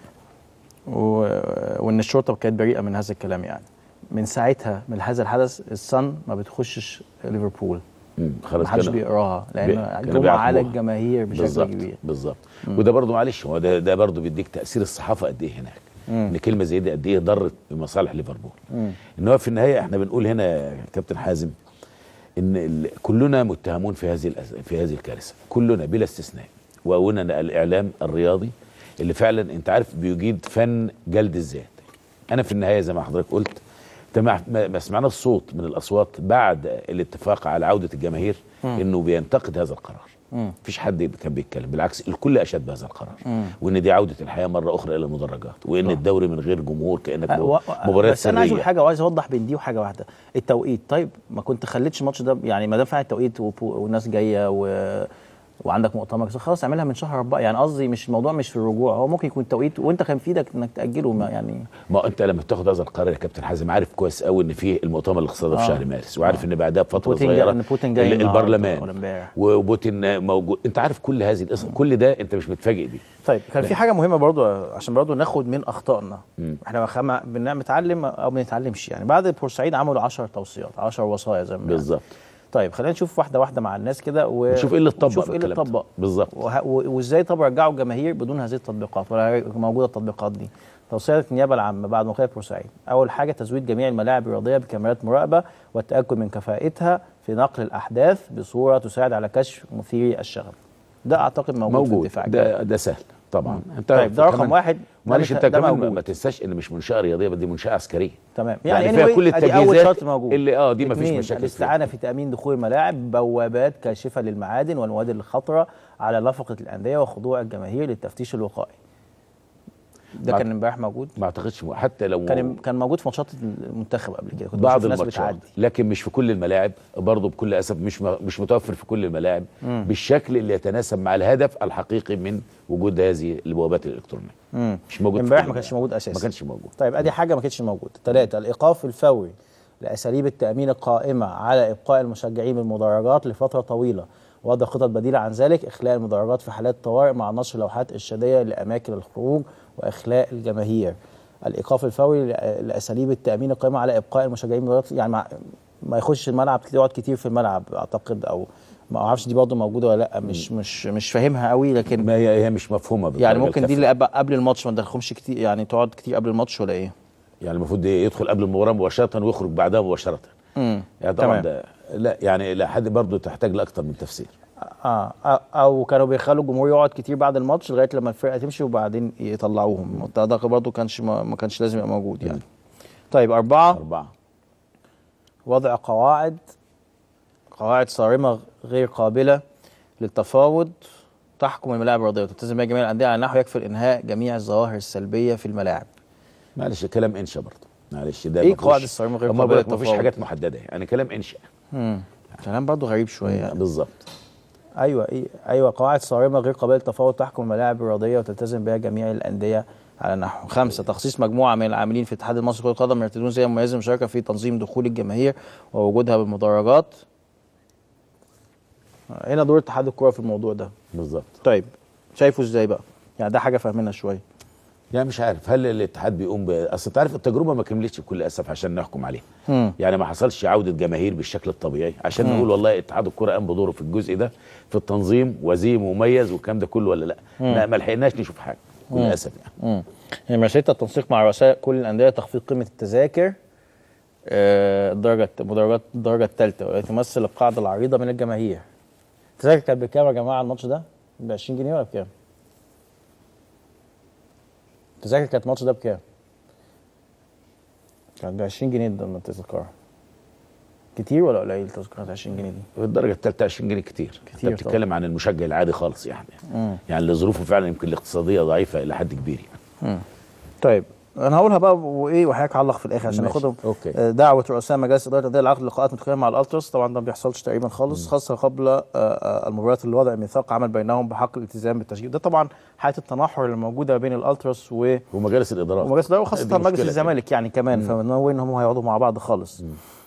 و- وان الشرطه كانت بريئه من هذا الكلام يعني من ساعتها من هذا الحدث السن ما بتخشش ليفربول مم، ما خلاص حدش كانوا- بيقراها بي- لان كانوا الجمعه على بيعاقبوها. الجماهير بشكل بالظبط كبير بالظبط وده برضه معلش هو ده ده برضه بيديك تاثير الصحافه قد ايه هناك ان كلمه زي دي قد ايه ضرت بمصالح ليفربول ان هو في النهايه احنا بنقول هنا يا كابتن حازم ان ال- كلنا متهمون في هذه الأز- في هذه الكارثه كلنا بلا استثناء واولا الاعلام الرياضي اللي فعلا انت عارف بيجيد فن جلد الذات انا في النهايه زي ما حضرتك قلت انت ما ما- ما سمعنا الصوت من الاصوات بعد الاتفاق على عوده الجماهير انه بينتقد هذا القرار مفيش حد كان بيتكلم بالعكس الكل اشاد بهذا القرار وان دي عوده الحياه مره اخرى الى المدرجات وان الدوري من غير جمهور كانك أه، و- مباريات بس انا عايز اقول سريه حاجه وعايز اوضح بين دي وحاجه واحده التوقيت طيب ما كنت خليتش الماتش ده يعني ما دام فعلا التوقيت وبو- والناس جايه و... وعندك مؤتمر خلاص اعملها من شهر اربعه يعني قصدي مش الموضوع مش في الرجوع هو ممكن يكون التوقيت وانت كان في ايدك انك تاجله ما يعني ما انت لما بتاخد هذا القرار يا كابتن حازم عارف كويس قوي ان في المؤتمر الاقتصادي في آه. شهر مارس وعارف ان بعدها بفتره بوتين جاي- صغيره إن بوتين جاي ال- النهاردة ولا البرلمان امبارح. وبوتين موجود انت عارف كل هذه القصص كل ده انت مش متفاجئ بيه طيب كان في حاجه مهمه برضو عشان برضو ناخد من اخطائنا احنا خم... بنتعلم او ما بنتعلمش يعني بعد بورسعيد عملوا 10 توصيات 10 وصايا زي ما بالظبط طيب خلينا نشوف واحده واحده مع الناس كده و... نشوف ايه اللي اتطبق نشوف ايه اللي بالكلام ده. اتطبق بالظبط. وه... و... وازاي طب رجعوا الجماهير بدون هذه التطبيقات ولا موجوده التطبيقات دي توصيه النيابه العامه بعد موقعة بورسعيد اول حاجه تزويد جميع الملاعب الرياضيه بكاميرات مراقبه والتاكد من كفاءتها في نقل الاحداث بصوره تساعد على كشف مثيري الشغب ده اعتقد موجود, في موجود الدفاع ده ده سهل طبعا انت طيب ده رقم كمان- واحد معلش ده- انت ده كمان ما- موجود. ما تنساش ان مش منشاه رياضيه بل دي منشاه عسكريه تمام يعني يعني, فيها anyway كل ادي اول التجهيزات شرط موجود اللي- اه، دي مفيش اتنين، مشاكل فيها. الاستعانه في تامين دخول الملاعب بوابات كاشفه للمعادن والمواد الخطره على نفقه الانديه وخضوع الجماهير للتفتيش الوقائي ده بعد- كان امبارح موجود ما اعتقدش م- حتى لو كان كان موجود في ماتشات المنتخب قبل كده كنت بعض بشوف ناس الماتشات بتعدي لكن مش في كل الملاعب برضه بكل اسف مش م- مش متوفر في كل الملاعب بالشكل اللي يتناسب مع الهدف الحقيقي من وجود هذه البوابات الالكترونيه مم. مش موجود في امبارح كل ما كانش الملاعب. موجود اساسا ما كانش موجود طيب ادي حاجه ما كانتش موجوده ثلاثه الايقاف الفوري لاساليب التامين القائمه على ابقاء المشجعين بالمدرجات لفتره طويله وضع خطط بديله عن ذلك اخلاء المدرجات في حالات طوارئ مع نشر لوحات ارشاديه لاماكن الخروج واخلاء الجماهير الايقاف الفوري لأ- لاساليب التامين القائمه على ابقاء المشجعين بالمدرجات يعني ما, ما يخش الملعب يقعد كتير في الملعب اعتقد او ما اعرفش دي برضه موجوده ولا لا مش مش مش فاهمها قوي لكن ما هي هي مش مفهومه يعني بالدرجة ممكن دي الكافية. اللي قبل- قبل الماتش ما تدخلهمش كتير يعني تقعد كتير قبل الماتش ولا ايه؟ يعني المفروض يدخل قبل المباراه مباشره ويخرج بعدها مباشره امم يعني طبعا تمام. ده لا يعني لا حد برضه تحتاج لاكثر من تفسير اه أو- او كانوا بيخلوا الجمهور يقعد كتير بعد الماتش لغايه لما الفرقه تمشي وبعدين يطلعوهم ده ده برضه كانش ما ما كانش لازم يبقى موجود يعني طيب اربعه اربعه وضع قواعد قواعد صارمه غير قابله للتفاوض تحكم الملاعب الرياضيه وتلتزم بها جميع الانديه على نحو يكفي انهاء جميع الظواهر السلبيه في الملاعب معلش كلام انشا برضه معلش ده إيه مفهوش- قواعد الصرامة غير أما قابلة بقولك مفيش للتفاوض؟ حاجات محدده يعني كلام انشا امم كلام برضه غريب شويه يعني. بالظبط ايوه إيه ايوه قواعد صارمه غير قابله للتفاوض تحكم الملاعب الرياضيه وتلتزم بها جميع الانديه على نحو خمسه تخصيص مجموعه من العاملين في الاتحاد المصري لكره القدم يرتدون زي مميز المشاركه في تنظيم دخول الجماهير ووجودها بالمدرجات هنا دور اتحاد الكره في الموضوع ده بالظبط طيب شايفه ازاي بقى يعني ده حاجه فاهمينها شويه يعني مش عارف هل الاتحاد بيقوم ب... اصل انت عارف التجربه ما كملتش بكل اسف عشان نحكم عليها مم. يعني ما حصلش عوده جماهير بالشكل الطبيعي عشان نقول والله اتحاد الكره قام بدوره في الجزء ده في التنظيم وزيم مميز والكلام ده كله ولا لا ما, ما لحقناش نشوف حاجه بكل اسف يعني امم يعني مسألة التنسيق مع رؤساء كل الأندية تخفيض قيمة التذاكر آه، الدرجة مدرجات الدرجة الثالثة والتي تمثل القاعدة العريضة من الجماهير. التذاكر كانت بكام يا جماعة الماتش ده؟ ب 20 جنيه ولا بكام؟ التذاكر كانت الماتش ده بكام؟ كانت ب 20 جنيه ده التذكرة. كتير ولا قليل تذكره 20 جنيه دي؟ بالدرجه الثالثه 20 جنيه كتير كتير انت بتتكلم عن المشجع العادي خالص يعني يعني اللي ظروفه فعلا يمكن الاقتصاديه ضعيفه الى حد كبير يعني طيب انا هقولها بقى وايه وحضرتك علق في الاخر عشان ماشي. ناخدهم أوكي. آه، دعوه رؤساء مجالس اداره الانديه لعقد لقاءات متكرره مع الالتراس طبعا ده ما بيحصلش تقريبا خالص خاصه قبل آه، آه، المباريات اللي وضع ميثاق عمل بينهم بحق الالتزام بالتشجيع ده طبعا حاله التناحر اللي موجوده بين الالتراس و ومجالس الادارات ومجلس الاداره دي وخاصه مشكلة مجلس كده. الزمالك يعني كمان فنوي ان هم هيقعدوا مع بعض خالص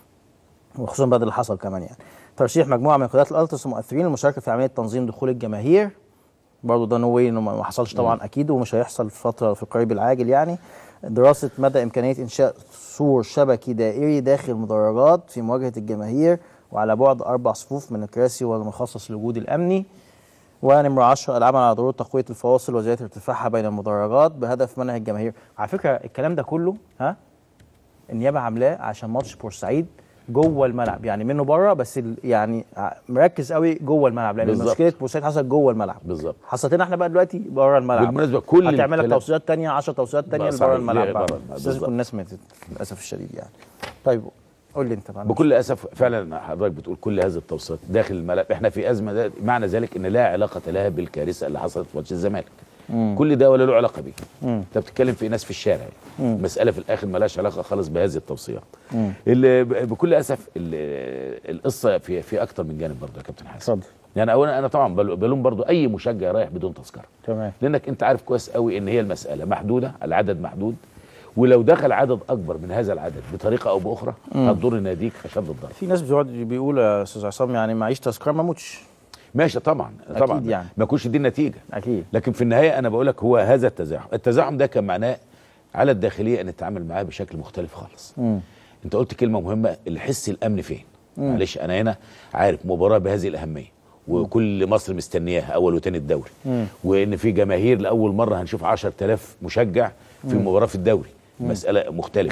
وخصوصا بعد اللي حصل كمان يعني ترشيح مجموعه من قيادات الالتراس المؤثرين للمشاركه في عمليه تنظيم دخول الجماهير برضه ده نو انه ما ما حصلش طبعا اكيد ومش هيحصل في فتره في القريب العاجل يعني دراسه مدى امكانيه انشاء سور شبكي دائري داخل المدرجات في مواجهه الجماهير وعلى بعد اربع صفوف من الكراسي والمخصص للوجود الامني ونمرة 10 العمل على ضرورة تقوية الفواصل وزيادة ارتفاعها بين المدرجات بهدف منع الجماهير على فكرة الكلام ده كله ها النيابة عاملاه عشان ماتش بورسعيد جوه الملعب يعني منه بره بس ال- يعني ع- مركز قوي جوه الملعب لان بالظبط. مشكله بورسعيد حصلت جوه الملعب بالظبط. حصلت لنا احنا بقى دلوقتي بره الملعب بالمناسبة كل هتعمل لك الكلام- توصيات تانية 10 توصيات تانية بقى لبره صحيح، الملعب ليه بقى بره الملعب، بس لازم بالظبط. يكون الناس ماتت للاسف الشديد يعني طيب قول لي انت بقى بكل اسف فعلا حضرتك بتقول كل هذه التوصيات داخل الملعب احنا في ازمه ده معنى ذلك ان لا علاقه لها بالكارثه اللي حصلت في ماتش الزمالك كل ده ولا له علاقه بيه انت بتتكلم في ناس في الشارع يعني. مساله في الاخر مالهاش علاقه خالص بهذه التوصيات اللي ب- بكل اسف ال- القصه في في اكتر من جانب برضه يا كابتن حسن اتفضل. يعني اولا انا طبعا بل- بلوم برضه اي مشجع رايح بدون تذكره تمام لانك انت عارف كويس قوي ان هي المساله محدوده العدد محدود ولو دخل عدد اكبر من هذا العدد بطريقه او باخرى هتضر ناديك اشد الضرر في ناس بيقعد بيقول يا استاذ عصام يعني معيش تذكره ما موتش ماشي طبعا أكيد طبعا يعني. ما يكونش دي النتيجه اكيد لكن في النهايه انا بقول لك هو هذا التزاحم التزاحم ده كان معناه على الداخليه ان نتعامل معاه بشكل مختلف خالص انت قلت كلمه مهمه الحس الامن فين معلش انا هنا عارف مباراه بهذه الاهميه وكل مصر مستنياها اول وتاني الدوري وان في جماهير لاول مره هنشوف 10000 مشجع في مباراه في الدوري مساله مختلفه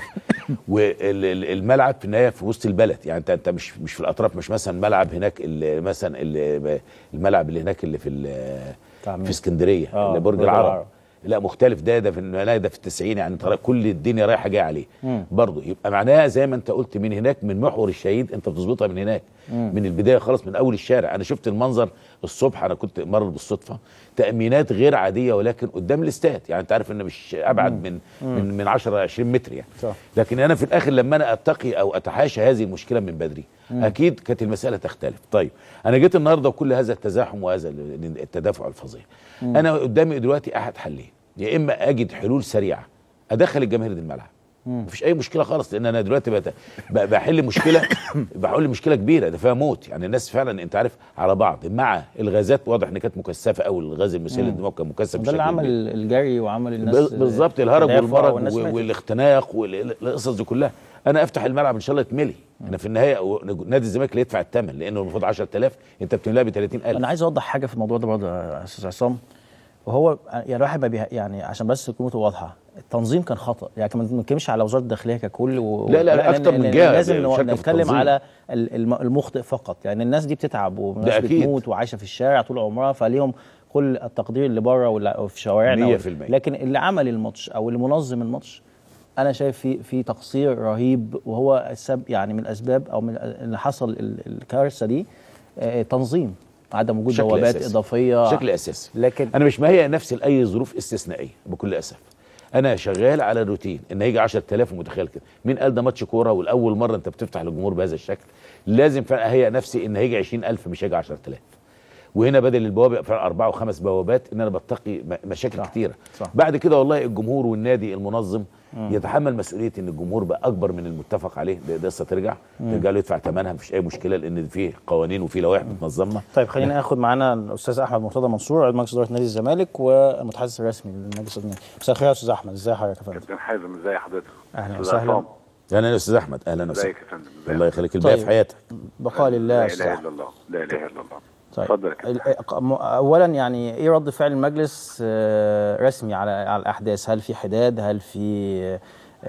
والملعب في النهايه في وسط البلد يعني انت انت مش مش في الاطراف مش مثلا ملعب هناك اللي مثلا اللي الملعب اللي هناك اللي في ال- بتاع مين؟ في اسكندريه آه، اللي برج برج العرب العرب. لا مختلف ده ده في لا ده في التسعين يعني طريق كل الدنيا رايحه جايه عليه برضه يبقى معناها زي ما انت قلت من هناك من محور الشهيد انت بتظبطها من هناك من البدايه خالص من اول الشارع انا شفت المنظر الصبح انا كنت مر بالصدفه تامينات غير عاديه ولكن قدام الاستاد يعني انت عارف ان مش ابعد من من من 10 20 متر يعني صح. لكن انا في الاخر لما انا اتقي او اتحاشى هذه المشكله من بدري اكيد كانت المساله تختلف طيب انا جيت النهارده وكل هذا التزاحم وهذا ال- التدافع الفظيع انا قدامي دلوقتي احد حلين يا اما اجد حلول سريعه ادخل الجماهير دي الملعب مفيش اي مشكله خالص لان انا دلوقتي بت- ب- بحل مشكله بحل مشكله كبيره ده فيها موت يعني الناس فعلا انت عارف على بعض مع الغازات واضح ان كانت مكثفه قوي الغاز المسيل للدماغ كان مكثف ده اللي بشكل عمل كبير. الجري وعمل الناس بال- بالظبط الهرج تدافع والمرض والناس و- ماتت. والاختناق والقصص دي كلها انا افتح الملعب ان شاء الله يتملي انا في النهايه و- نادي الزمالك اللي يدفع الثمن لانه المفروض 10000 انت بتملاها ب 30000 انا عايز اوضح حاجه في الموضوع ده برضه يا استاذ عصام وهو يعني الواحد ما بيه يعني عشان بس تكون واضحه التنظيم كان خطا يعني ما بنتكلمش على وزاره الداخليه ككل و... لا، لا، لأن- أكتر من لأن جهة لازم شاركة في نتكلم التنظيم. على ال- الم- المخطئ فقط يعني الناس دي بتتعب والناس ده أكيد. بتموت وعايشه في الشارع طول عمرها فليهم كل التقدير اللي بره واللي في شوارعنا مية وال- في المية. لكن اللي عمل الماتش او اللي منظم الماتش انا شايف في في تقصير رهيب وهو السبب يعني من الاسباب او من اللي حصل ال- الكارثه دي آه، تنظيم عدم وجود بشكل بوابات أساسي. اضافيه بشكل اساسي لكن انا مش مهيئ نفسي لاي ظروف استثنائيه بكل اسف انا شغال على الروتين ان هيجي 10000 ومتخيل كده مين قال ده ماتش كوره والاول مره انت بتفتح للجمهور بهذا الشكل لازم فعلا اهيئ نفسي ان هيجي 20000 مش هيجي 10000 وهنا بدل البوابه يبقى فعلا اربعه وخمس بوابات ان انا بتقي م- مشاكل صح، كتيره صح. بعد كده والله الجمهور والنادي المنظم يتحمل مسؤوليه ان الجمهور بقى اكبر من المتفق عليه ده ده قصه ترجع ترجع له يدفع ثمنها مفيش اي مشكله لان في قوانين وفي لوائح بتنظمنا طيب خلينا ناخد معانا الاستاذ احمد مرتضى منصور عضو مجلس اداره نادي الزمالك والمتحدث الرسمي لمجلس النادي مساء الخير يا استاذ احمد ازي حضرتك يا فندم كابتن حازم ازي حضرتك أهلاً أستاذ وسهلاً. عصام، اهلا يا استاذ احمد اهلا وسهلا ازيك يا فندم ازيك؟ الله يخليك الباقي طيب. في حياتك بقاء لله لا يا اله استاذ الا أحمد. الله لا اله الا الله طيب اتفضل يا كابتن ال- م- اولا يعني ايه رد فعل المجلس آه، رسمي على على الاحداث هل في حداد هل في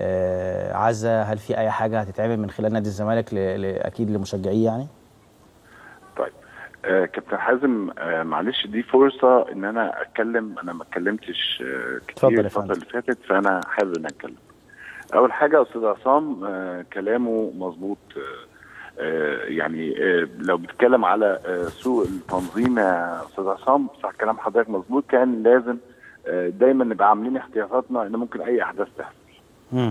آه، عزا هل في اي حاجه هتتعمل من خلال نادي الزمالك ل- ل- اكيد لمشجعيه يعني طيب آه كابتن حازم آه معلش دي فرصه ان انا اتكلم انا ما اتكلمتش آه اتفضل كتير يا الفتره فندم. اللي فاتت فانا حابب ان اتكلم اول حاجه يا استاذ عصام آه كلامه مظبوط آه آه، يعني آه، لو بتتكلم على آه، سوء التنظيم يا استاذ عصام صح كلام حضرتك مظبوط كان لازم آه، دايما نبقى عاملين احتياطاتنا ان ممكن اي احداث تحصل مم.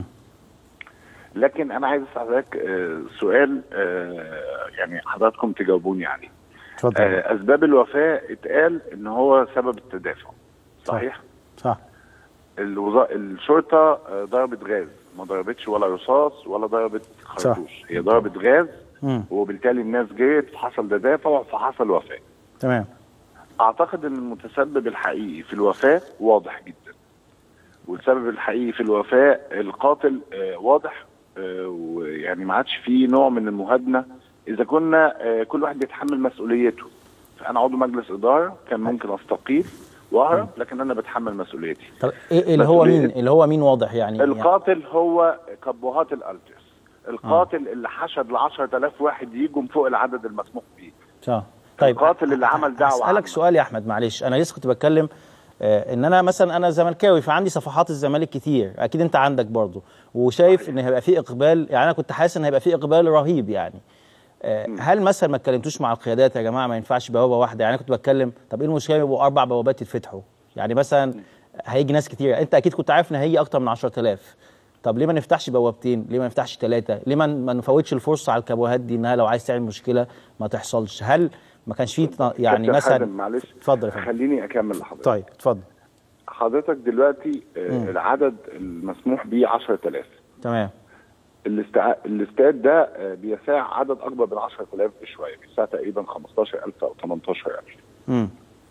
لكن انا عايز اسال حضرتك آه، سؤال آه، يعني حضراتكم تجاوبوني عليه اتفضل آه، اسباب الوفاه اتقال ان هو سبب التدافع صحيح صح الوزا... الشرطه آه، ضربت غاز ما ضربتش ولا رصاص ولا ضربت خرطوش هي ضربت غاز مم. وبالتالي الناس جريت فحصل تدافع فحصل وفاه تمام اعتقد ان المتسبب الحقيقي في الوفاه واضح جدا والسبب الحقيقي في الوفاه القاتل آه، واضح آه، ويعني ما عادش فيه نوع من المهادنه اذا كنا آه، كل واحد بيتحمل مسؤوليته فانا عضو مجلس اداره كان ممكن استقيل واهرب لكن انا بتحمل مسؤوليتي طب ايه اللي هو مسؤولية- مين اللي هو مين واضح يعني يعني- القاتل هو كبهات الالترس القاتل اللي حشد ل 10000 واحد يجوا فوق العدد المسموح به صح طيب القاتل اللي عمل دعوة اسالك عامة. سؤال يا احمد معلش انا لسه كنت بتكلم آه، ان انا مثلا انا زملكاوي فعندي صفحات الزمالك كتير اكيد انت عندك برضو وشايف ان هيبقى في اقبال يعني انا كنت حاسس ان هيبقى في اقبال رهيب يعني آه، هل مثلا ما اتكلمتوش مع القيادات يا جماعه ما ينفعش بوابه واحده يعني انا كنت بتكلم طب ايه المشكله يبقوا اربع بوابات يتفتحوا يعني مثلا هيجي ناس كتير انت اكيد كنت عارف ان هيجي اكتر من 10000 طب ليه ما نفتحش بوابتين ليه ما نفتحش ثلاثه ليه ما ما نفوتش الفرصه على الكابوهات دي انها لو عايز تعمل مشكله ما تحصلش هل ما كانش فيه يعني كابتن مثلا حازم، معلش اتفضل يا فندم خليني اكمل لحضرتك طيب اتفضل حضرتك دلوقتي آه، العدد المسموح به 10000 تمام الاستع... الاستاد ده آه، بيساع عدد اكبر من 10000 بشويه بيساع تقريبا 15000 او 18000 امم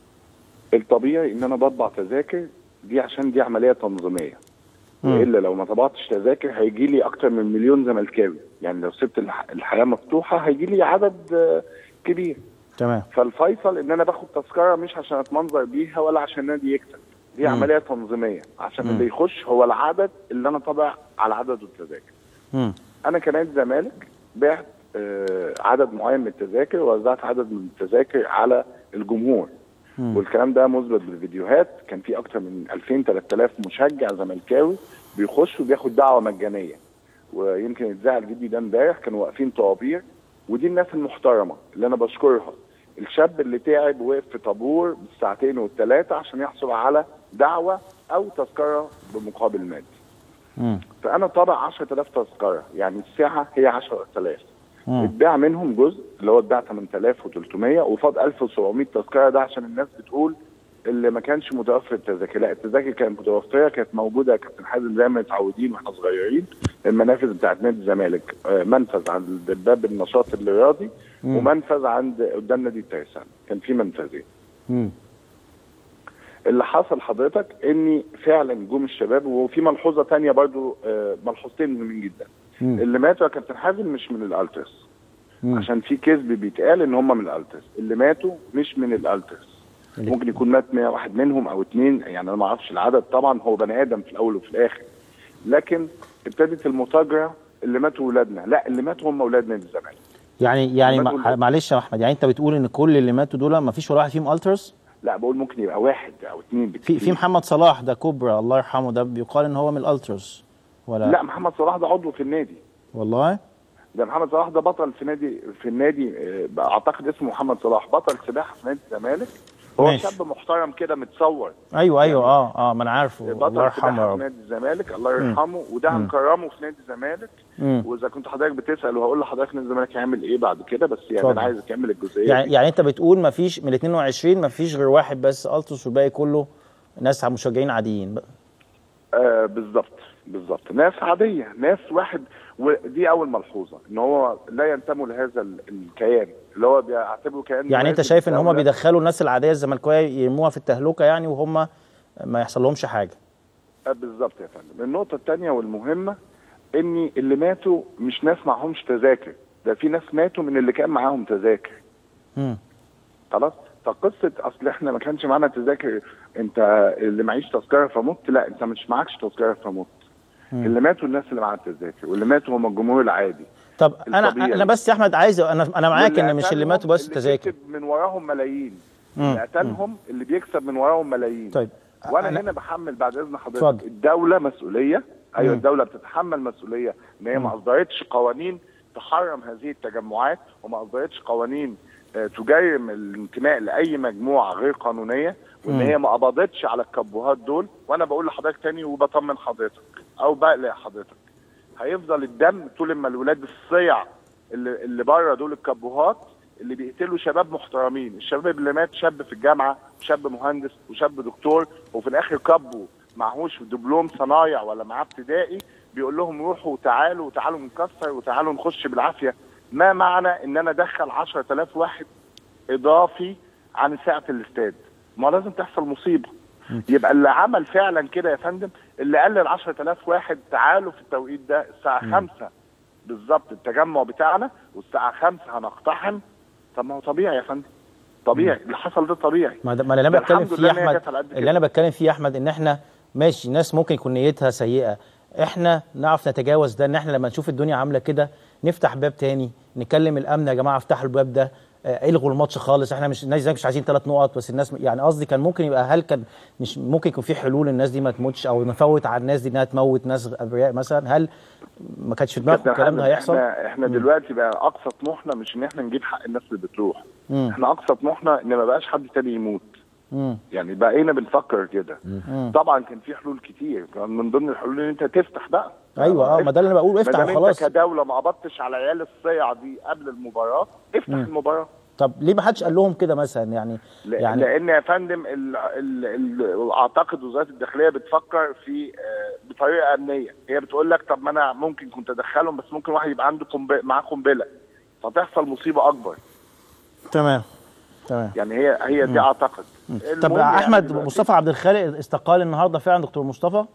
الطبيعي ان انا بطبع تذاكر دي عشان دي عمليه تنظيميه مم. والا لو ما طبعتش تذاكر هيجي لي اكتر من مليون زملكاوي يعني لو سبت الح... الحياه مفتوحه هيجي لي عدد آه، كبير تمام فالفيصل ان انا باخد تذكره مش عشان اتمنظر بيها ولا عشان النادي يكسب دي مم. عمليه تنظيميه عشان مم. اللي يخش هو العدد اللي انا طابع على عدد التذاكر امم انا كنادي زمالك بعت آه، عدد معين من التذاكر ووزعت عدد من التذاكر على الجمهور مم. والكلام ده مثبت بالفيديوهات كان في اكتر من 2000 3000 مشجع زملكاوي بيخش وبياخد دعوه مجانيه ويمكن اتذاع الفيديو ده امبارح كانوا واقفين طوابير ودي الناس المحترمه اللي انا بشكرها الشاب اللي تعب ووقف في طابور بالساعتين والثلاثه عشان يحصل على دعوه او تذكره بمقابل مادي امم فانا طابع 10000 تذكره يعني الساعه هي 10000 مم. اتباع منهم جزء اللي هو اتباع 8300 وفاض 1700 تذكره ده عشان الناس بتقول اللي ما كانش متوفر التذاكر لا التذاكر كانت متوفره كانت موجوده يا كابتن حازم زي ما متعودين واحنا صغيرين المنافذ بتاعت نادي الزمالك آه، منفذ عند باب النشاط الرياضي مم. ومنفذ عند قدام نادي الترسانة كان في منفذين امم اللي حصل حضرتك اني فعلا جم الشباب وفي ملحوظه تانية برضو آه، ملحوظتين مهمين جدا مم. اللي ماتوا يا كابتن حازم مش من الالترس مم. عشان في كذب بيتقال ان هم من الالترس اللي ماتوا مش من الالترس اللي- ممكن يكون مات 100 واحد منهم او اتنين يعني انا ما اعرفش العدد طبعا هو بني ادم في الاول وفي الاخر لكن ابتدت المتاجره اللي ماتوا ولادنا لا اللي ماتوا هم اولاد نادي الزمالك يعني يعني ماتوا مع- ال- معلش يا احمد يعني انت بتقول ان كل اللي ماتوا دول ما فيش ولا واحد فيهم الترس لا بقول ممكن يبقى واحد او اتنين في بالكتير في محمد صلاح ده كوبرا الله يرحمه ده بيقال ان هو من الالترس ولا لا محمد صلاح ده عضو في النادي والله ده محمد صلاح ده بطل في نادي في النادي آه، اعتقد اسمه محمد صلاح بطل سباحه في نادي الزمالك هو ماشي. شاب محترم كده متصور ايوه ايوه اه اه ما انا عارفه الله بطل يرحمه يا سباحه في رب نادي الزمالك الله يرحمه وده مم. هنكرمه في نادي الزمالك مم. واذا كنت حضرتك بتسال وهقول لحضرتك نادي الزمالك هيعمل ايه بعد كده بس يعني اتفضل. انا عايز اكمل الجزئيه يعني دي. يعني انت بتقول ما فيش من ال 22 ما فيش غير واحد بس الترس والباقي كله ناس مشجعين عاديين آه بالظبط بالظبط ناس عاديه ناس واحد ودي اول ملحوظه ان هو لا ينتموا لهذا ال- الكيان اللي هو بيعتبره كيان يعني انت مناسب شايف ان هم للدولة. بيدخلوا الناس العاديه الزملكاويه يرموها في التهلكه يعني وهم ما يحصل لهمش حاجه آه، بالظبط يا فندم النقطة الثانية والمهمة ان اللي ماتوا مش ناس معهمش تذاكر ده في ناس ماتوا من اللي كان معاهم تذاكر امم خلاص فقصة اصل احنا ما كانش معانا تذاكر انت اللي معيش تذكرة فمت لا انت مش معكش تذكرة فمت مم. اللي ماتوا الناس اللي معاها التذاكر واللي ماتوا هم الجمهور العادي طب انا الطبيعي. انا بس يا احمد عايز انا انا معاك واللي ان مش اللي قتلهم ماتوا بس اللي تذاكر بيكسب من وراهم ملايين مم. اللي قتلهم اللي بيكسب من وراهم ملايين طيب وانا أنا- هنا بحمل بعد اذن حضرتك اتفضل. الدوله مسؤوليه ايوه مم. الدوله بتتحمل مسؤوليه ان هي ما اصدرتش قوانين تحرم هذه التجمعات وما اصدرتش قوانين آه، تجرم الانتماء لاي مجموعه غير قانونيه وان مم. هي ما قبضتش على الكبوهات دول وانا بقول لحضرتك تاني وبطمن حضرتك او بقلق حضرتك هيفضل الدم طول ما الولاد الصيع اللي, اللي بره دول الكبوهات اللي بيقتلوا شباب محترمين الشباب اللي مات شاب في الجامعه وشاب مهندس وشاب دكتور وفي الاخر كبوا معهوش دبلوم صنايع ولا معاه ابتدائي بيقول لهم روحوا وتعالوا وتعالوا نكسر وتعالوا نخش بالعافيه ما معنى ان انا ادخل 10000 واحد اضافي عن سعه الاستاد ما لازم تحصل مصيبه يبقى اللي عمل فعلا كده يا فندم اللي قال لل 10000 واحد تعالوا في التوقيت ده الساعه 5 بالظبط التجمع بتاعنا والساعه 5 هنقتحم طب ما هو طبيعي يا فندم طبيعي اللي حصل ده طبيعي ما, ده ما اللي انا ده بتكلم الحمد فيه لله يا إن هي احمد جت على قد اللي كده. انا بتكلم فيه يا احمد ان احنا ماشي الناس ممكن يكون نيتها سيئه احنا نعرف نتجاوز ده ان احنا لما نشوف الدنيا عامله كده نفتح باب تاني نكلم الامن يا جماعه افتحوا الباب ده آه، الغوا الماتش خالص احنا مش الناس دي مش عايزين ثلاث نقط بس الناس يعني قصدي كان ممكن يبقى هل كان مش ممكن يكون في حلول الناس دي ما تموتش او نفوت على الناس دي انها تموت ناس ابرياء مثلا هل ما كانش في دماغكم كابتن الكلام ده حازم، هيحصل؟ احنا احنا دلوقتي بقى اقصى طموحنا مش ان احنا نجيب حق الناس اللي بتروح مم. احنا اقصى طموحنا ان ما بقاش حد تاني يموت مم. يعني بقينا بنفكر كده مم. طبعا كان في حلول كتير كان من ضمن الحلول ان انت تفتح بقى ايوه اه ما ده اللي انا بقول افتح ما دام وخلاص انت كدوله ما قبضتش على عيال الصيع دي قبل المباراه افتح مم. المباراه طب ليه ما حدش قال لهم كده مثلا يعني ل- يعني لان يا فندم ال ال ال اعتقد وزاره الداخليه بتفكر في آه، بطريقه امنيه هي بتقول لك طب ما انا ممكن كنت ادخلهم بس ممكن واحد يبقى عنده قنبله معاه قنبله فتحصل مصيبه اكبر تمام تمام يعني هي هي دي اعتقد طب المهم يعني احمد دلوقتي- مصطفى عبد الخالق استقال النهارده فعلا دكتور مصطفى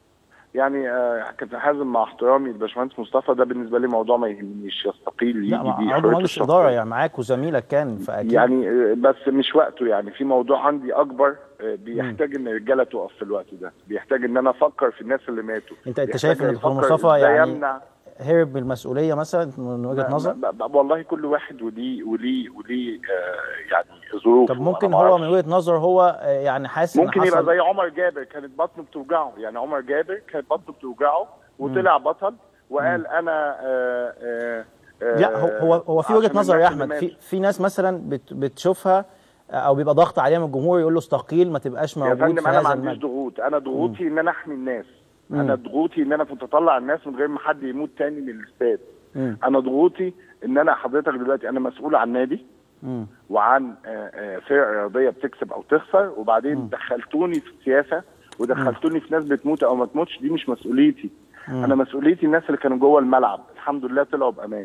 يعني آه، كابتن حازم مع احترامي لباشمهندس مصطفى ده بالنسبه لي موضوع ما يهمنيش يستقيل يجي لا دي ما- عضو حريته مجلس الشخصية. اداره يعني معاك وزميلك كان فاكيد يعني آه، بس مش وقته يعني في موضوع عندي اكبر آه، بيحتاج ان الرجاله تقف في الوقت ده بيحتاج ان انا افكر في الناس اللي ماتوا انت انت بيحتاج شايف ان إن دكتور يفكر مصطفى إزاي يعني يمنع هرب من المسؤوليه مثلا من وجهه ما- نظر ما- ما- والله كل واحد وليه وليه وليه آه يعني ظروفه طب ممكن أنا هو معرفش. من وجهه نظر هو آه، يعني حاسس ان ممكن يبقى حصل زي عمر جابر كانت بطنه بتوجعه يعني عمر جابر كانت بطنه بتوجعه وطلع بطل وقال انا آه آه آه لا هو هو هو في وجهه عشان نظر يا الناس اللي احمد في ماتوا. في ناس مثلا بت بتشوفها آه، او بيبقى ضغط عليها من الجمهور يقول له استقيل ما تبقاش يا موجود فندم في انا ما هذا عنديش المجلس ضغوط انا ضغوطي ان انا احمي الناس انا ضغوطي ان انا كنت اطلع الناس من غير ما حد يموت تاني من الاستاد مم. انا ضغوطي ان انا حضرتك دلوقتي انا مسؤول عن نادي مم. وعن آه، آه، فرق رياضيه بتكسب او تخسر وبعدين دخلتوني في السياسه ودخلتوني في ناس بتموت او ما تموتش دي مش مسؤوليتي انا مسؤوليتي الناس اللي كانوا جوه الملعب الحمد لله طلعوا بامان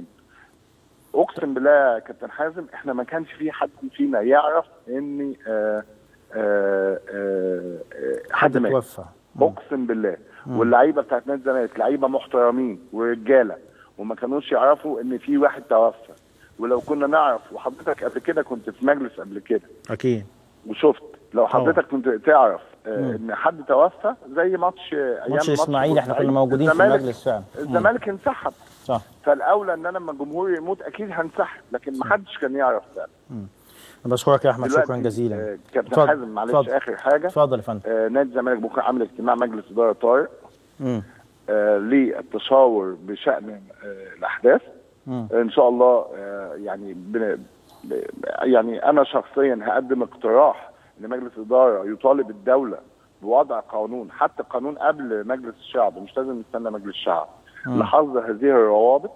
اقسم بالله يا كابتن حازم احنا ما كانش في حد فينا يعرف ان آه، آه، آه، آه، حد حد مات توفى اقسم بالله واللعيبه بتاعت نادي الزمالك لعيبه محترمين ورجاله وما كانوش يعرفوا ان في واحد توفى ولو كنا نعرف وحضرتك قبل كده كنت في مجلس قبل كده اكيد وشفت لو حضرتك كنت تعرف آه ان حد توفى زي ماتش آه، ايام ماتش اسماعيل احنا كنا بورسعيد. موجودين في الزمالك- المجلس فعلا الزمالك انسحب صح فالاولى ان انا لما الجمهور يموت اكيد هنسحب لكن ما حدش كان يعرف فعلا أنا بشكرك يا احمد دلوقتي، شكرا جزيلا آه، كابتن اتفضل، حازم معلش اتفضل. اخر حاجه اتفضل يا فندم آه نادي الزمالك بكره عامل اجتماع مجلس اداره طارئ مم. آه للتشاور بشان آه الاحداث مم. ان شاء الله آه يعني بن... ب- يعني انا شخصيا هقدم اقتراح لمجلس اداره يطالب الدوله بوضع قانون حتى قانون قبل مجلس الشعب مش لازم نستنى مجلس الشعب لحظ هذه الروابط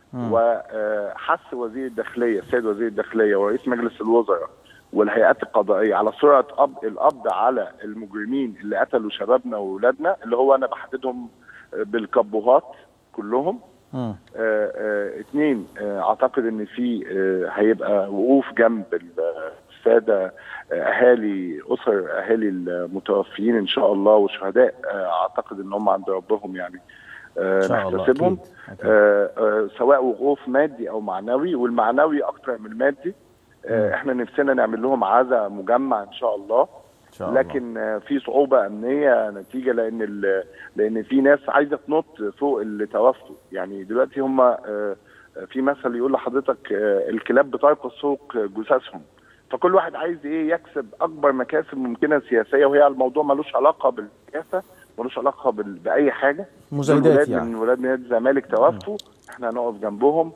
وحث وزير الداخليه السيد وزير الداخليه ورئيس مجلس الوزراء والهيئات القضائيه على سرعه أب... القبض على المجرمين اللي قتلوا شبابنا واولادنا اللي هو انا بحددهم بالكبوهات كلهم مم. آه، آه، اتنين آه، اعتقد ان في آه، هيبقى وقوف جنب ال- الساده آه، اهالي اسر اهالي المتوفيين ان شاء الله وشهداء آه، اعتقد ان هم عند ربهم يعني آه، إن شاء الله، نحتسبهم أكيد، أكيد. آه، آه، سواء وقوف مادي او معنوي والمعنوي اكتر من المادي آه، احنا نفسنا نعمل لهم عزاء مجمع ان شاء الله ان شاء الله لكن آه، في صعوبه امنيه نتيجه لان ال- لان في ناس عايزه تنط فوق اللي توفوا يعني دلوقتي هم آه، في مثل يقول لحضرتك آه، الكلاب بترقص فوق جثثهم فكل واحد عايز ايه يكسب اكبر مكاسب ممكنه سياسيه وهي الموضوع ملوش علاقه بالسياسه ملوش علاقه بال- باي حاجه مزايدات دول ولاد يعني. من ولاد نادي الزمالك توفوا احنا هنقف جنبهم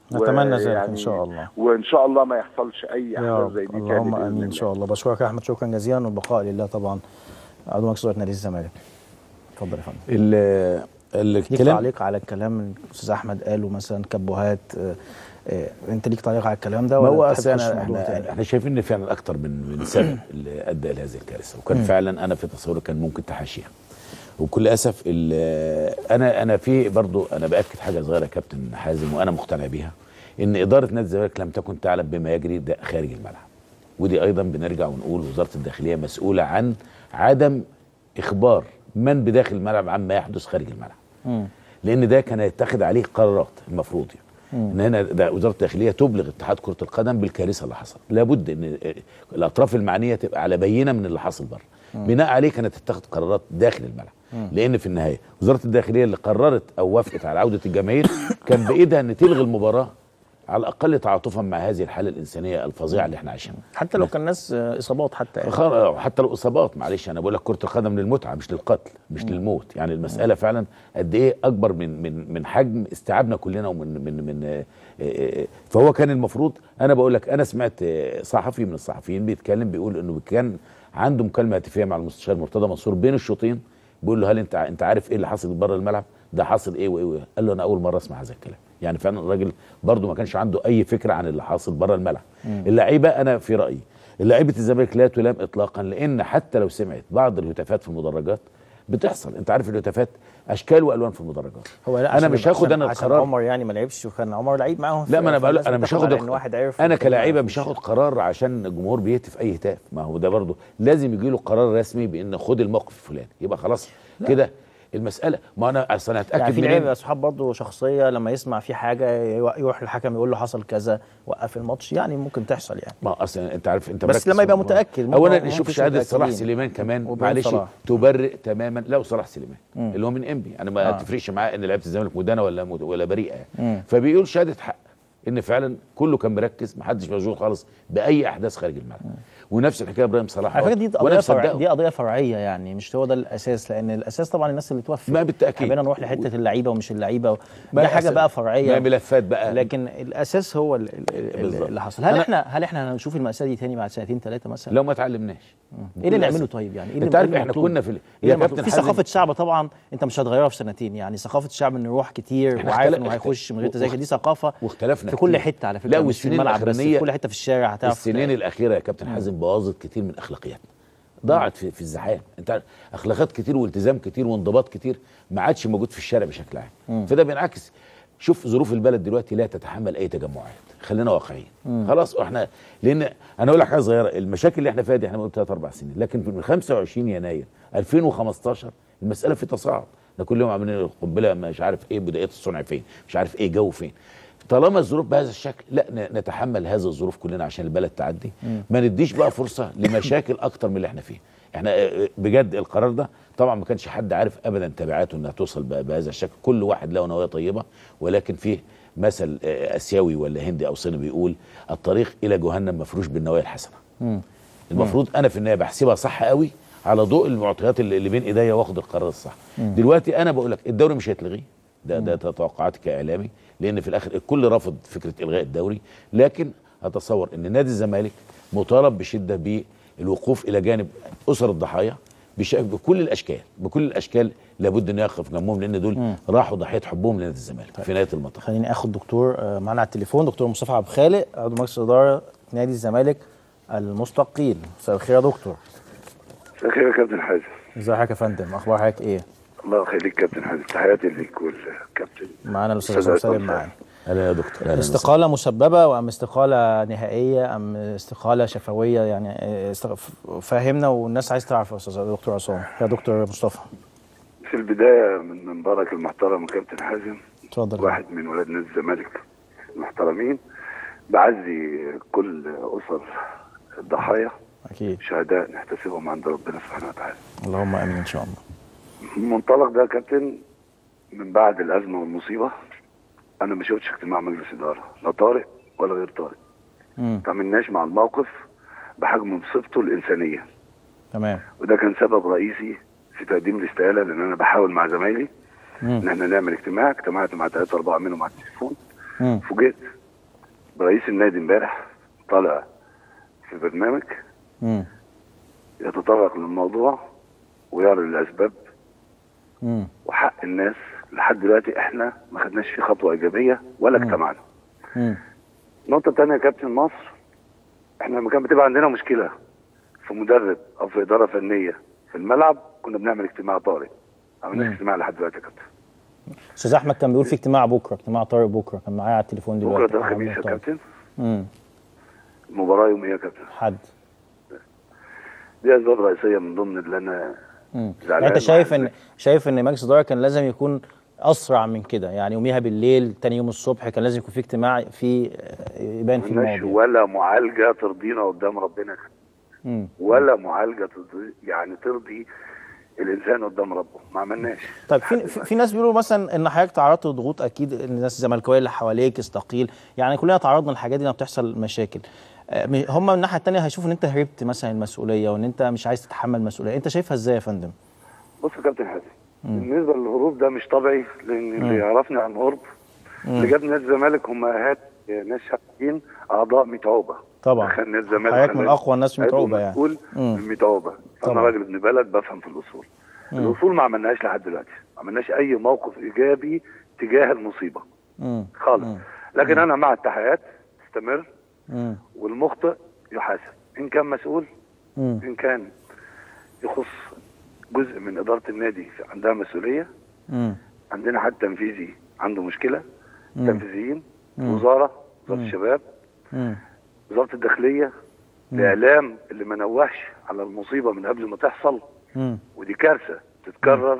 نتمنى ذلك ويعني- ان شاء الله وان شاء الله ما يحصلش اي يا احداث رب زي دي اللهم تاني امين ان شاء الله بشكرك يا احمد شكرا جزيلا والبقاء لله طبعا عضو مجلس اداره نادي الزمالك اتفضل يا فندم ال- ليك الكلام تعليق على الكلام اللي الاستاذ احمد قاله مثلا كبهات آه، آه، انت ليك تعليق على الكلام ده ما ولا هو تحب أصل تخش في انا موضوع احنا, تاني؟ احنا شايفين ان فعلا اكتر من من سبب اللي ادى الى هذه الكارثه وكان فعلا انا في تصوري كان ممكن تحاشيها وبكل اسف ال- انا انا في برضو انا باكد حاجه صغيره يا كابتن حازم وانا مقتنع بيها ان اداره نادي الزمالك لم تكن تعلم بما يجري ده خارج الملعب ودي ايضا بنرجع ونقول وزاره الداخليه مسؤوله عن عدم اخبار من بداخل الملعب عما يحدث خارج الملعب لان ده كان يتخذ عليه قرارات المفروض يعني ان هنا ده وزاره الداخليه تبلغ اتحاد كره القدم بالكارثه اللي حصلت لابد ان الاطراف المعنيه تبقى على بينه من اللي حصل بره بناء عليه كانت تتخذ قرارات داخل الملعب لان في النهايه وزاره الداخليه اللي قررت او وافقت على عوده الجماهير كان بايدها ان تلغي المباراه على الاقل تعاطفا مع هذه الحاله الانسانيه الفظيعه اللي احنا عايشينها حتى لو كان ناس آه، اصابات حتى يعني. خ- حتى لو اصابات معلش انا بقول لك كره القدم للمتعه مش للقتل مش للموت يعني المساله فعلا قد ايه اكبر من من من حجم استيعابنا كلنا ومن من من آه، آه، فهو كان المفروض انا بقول لك انا سمعت آه، صحفي من الصحفيين بيتكلم بيقول انه كان عنده مكالمه هاتفيه مع المستشار مرتضى منصور بين الشوطين بيقول له هل انت ع- انت عارف ايه اللي حصل بره الملعب ده حصل ايه وايه وايه قال له انا اول مره اسمع هذا الكلام يعني فعلا الراجل برضه ما كانش عنده اي فكره عن اللي حاصل بره الملعب اللعيبه انا في رايي لعيبه الزمالك لا تلام اطلاقا لان حتى لو سمعت بعض الهتافات في المدرجات بتحصل انت عارف الهتافات اشكال والوان في المدرجات هو لا انا عشان مش يبقى هاخد عشان- انا عشان القرار عمر يعني ما لعبش وكان عمر لعيب معاهم لا ما انا بقول فالناس انا مش بتاخد هاخد على ان واحد عرف انا والتاني ما كلاعيبه عرفش. مش هاخد قرار عشان الجمهور بيهتف اي هتاف ما هو ده برضه لازم يجي له قرار رسمي بان خد الموقف الفلاني يبقى خلاص كده المساله ما انا اصل انا هتاكد يعني في منين؟ لعيبه اصحاب برضه شخصيه لما يسمع في حاجه يو- يروح للحكم يقول له حصل كذا وقف الماتش يعني ممكن تحصل يعني ما اصلا انت عارف انت بس مركز لما في يبقى الموضوع. متأكد، ممكن- اولا ممكن نشوف مش شهاده صلاح متأكدين. سليمان كمان وإبراهيم معلش صلاح. تبرئ تماما لا وصلاح سليمان اللي هو من انبي انا ما آه. تفرقش معاه ان لعيبه الزمالك مدانه ولا مد- ولا بريئه يعني فبيقول شهاده حق ان فعلا كله كان مركز محدش مشغول خالص باي احداث خارج الملعب ونفس الحكايه ابراهيم صلاح على فكره دي وأنا قضيه فرع... مصدقه. دي قضيه فرعيه يعني مش هو ده الاساس لان الاساس طبعا الناس اللي توفى ما بالتأكيد. حبينا نروح لحته اللعيبه ومش اللعيبه و... ما دي حاجه أساس- بقى فرعيه ما ملفات بقى لكن الاساس هو ال- ال- بالظبط. اللي حصل هل أنا- احنا هل احنا هنشوف المأساة دي تاني بعد سنتين ثلاثه مثلا لو ما اتعلمناش ايه اللي نعمله طيب يعني ايه اللي انت عارف إيه اللي احنا مطلوب؟ كنا في ال- إيه يا اللي مطلوب؟ كابتن في حازم- ثقافه شعب طبعا انت مش هتغيرها في سنتين يعني ثقافه الشعب انه يروح كتير إحنا وعارف اختلف- انه هيخش من غير واخ- تذاكر دي ثقافه واختلفنا في كل كتير. حته على فكره لا مش في والسنين الملعب بس في الأخرانية- كل حته في الشارع هتعرف السنين الاخيره يا كابتن حازم بوظت كتير من اخلاقياتنا ضاعت في, في الزحام انت عارف اخلاقيات كتير والتزام كتير وانضباط كتير ما عادش موجود في الشارع بشكل عام فده بينعكس شوف ظروف البلد دلوقتي لا تتحمل اي تجمعات خلينا واقعيين خلاص احنا لان انا اقول لك حاجه صغيره المشاكل اللي احنا فيها دي احنا بنقول ثلاث اربع سنين لكن من 25 يناير 2015 المساله في تصاعد ده كل يوم عاملين القنبله مش عارف ايه بدايه الصنع فين مش عارف ايه جو فين طالما الظروف بهذا الشكل لا ن- نتحمل هذه الظروف كلنا عشان البلد تعدي ما نديش بقى فرصه لمشاكل اكتر من اللي احنا فيه احنا آه، بجد القرار ده طبعا ما كانش حد عارف ابدا تبعاته انها توصل ب- بهذا الشكل كل واحد له نوايا طيبه ولكن فيه مثل آه، اسيوي ولا هندي او صيني بيقول الطريق الى جهنم مفروش بالنوايا الحسنه المفروض انا في النهايه بحسبها صح قوي على ضوء المعطيات اللي اللي بين ايديا واخد القرار الصح دلوقتي انا بقول لك الدوري مش هيتلغي ده ده توقعاتي كاعلامي لان في الاخر الكل رافض فكره الغاء الدوري لكن اتصور ان نادي الزمالك مطالب بشده بالوقوف الى جانب اسر الضحايا بش... بكل الاشكال بكل الاشكال لابد انه يقف جنبهم لان دول راحوا ضحيه حبهم لنادي الزمالك في نهايه المطاف خليني اخد دكتور آه، معانا على التليفون دكتور مصطفى عبد الخالق عضو مجلس اداره نادي الزمالك المستقيل مساء الخير يا دكتور مساء الخير يا كابتن حازم ازي حضرتك يا فندم اخبار حضرتك ايه الله يخليك كابتن حازم تحياتي ليك والكابتن معانا الاستاذ أستاذ عصام سالم عصام معانا اهلا يا دكتور اهلا وسهلا. استقاله مسببه وام استقاله نهائيه ام استقاله شفويه يعني آه، است- فهمنا والناس عايز تعرف يا استاذ دكتور عصام يا دكتور مصطفى في البدايه من منبرك المحترم كابتن حازم اتفضل واحد من ولاد نادي الزمالك المحترمين بعزي كل اسر الضحايا اكيد شهداء نحتسبهم عند ربنا سبحانه وتعالى اللهم امين ان شاء الله المنطلق ده يا كابتن من بعد الازمه والمصيبه انا ما شفتش اجتماع مجلس اداره لا طارئ ولا غير طارئ امم ما تعاملناش مع الموقف بحجم مصيبته الانسانيه تمام وده كان سبب رئيسي في تقديم الاستقاله لان انا بحاول مع زمايلي ان مم. احنا نعمل اجتماع اجتمعت مع ثلاثه اربعه منهم على التليفون مم. فوجئت رئيس النادي امبارح طالع في برنامج مم. يتطرق للموضوع ويعرض الاسباب مم. وحق الناس لحد دلوقتي احنا ما خدناش فيه خطوه ايجابيه ولا اجتمعنا. مم. نقطه تانية يا كابتن مصر احنا لما كان بتبقى عندنا مشكله في مدرب او في اداره فنيه في الملعب كنا بنعمل اجتماع طارئ. ما عملناش اجتماع لحد دلوقتي يا كابتن. استاذ احمد كان بيقول في اجتماع بكره اجتماع طارئ بكره كان معايا على التليفون بكره دلوقتي ده مع الخميس يا المؤتمر. كابتن امم المباراه يوم ايه يا كابتن؟ حد دي اسباب رئيسيه من ضمن اللي انا امم زعلان يعني انت شايف وحزين. ان شايف ان مجلس الاداره كان لازم يكون اسرع من كده يعني يوميها بالليل تاني يوم الصبح كان لازم يكون في اجتماع في يبان فيه ملناش المواضيع ولا معالجه ترضينا قدام ربنا يا كابتن. امم ولا معالجه ترضي يعني ترضي الانسان قدام ربه ما عملناش طيب في في في ناس بيقولوا مثلا ان حضرتك تعرضت لضغوط اكيد الناس الزملكاويه اللي حواليك استقيل يعني كلنا تعرضنا للحاجات دي لما بتحصل مشاكل آه، م- هم من الناحيه الثانيه هيشوفوا ان انت هربت مثلا المسؤوليه وان انت مش عايز تتحمل مسؤوليه انت شايفها ازاي يا فندم؟ بص يا كابتن حازم بالنسبه للهروب ده مش طبيعي لان اللي يعرفني عن هروب اللي جاب نادي الزمالك هم اهات ناس شغالين اعضاء متعوبه طبعا دخل نادي الزمالك حضرتك من خلاني اقوى الناس عضو متعوبه يعني مسؤول مم. من متعوبه انا طبعا. راجل ابن بلد بفهم في الاصول الاصول ما عملناش لحد دلوقتي ما عملناش اي موقف ايجابي تجاه المصيبه امم خالص لكن انا مع التحقيقات تستمر امم والمخطئ يحاسب ان كان مسؤول امم ان كان يخص جزء من اداره النادي عندها مسؤوليه امم عندنا حد تنفيذي عنده مشكله مم. تنفيذيين وزاره وزاره الشباب امم وزاره الداخليه الاعلام اللي ما نوهش على المصيبه من قبل ما تحصل امم ودي كارثه تتكرر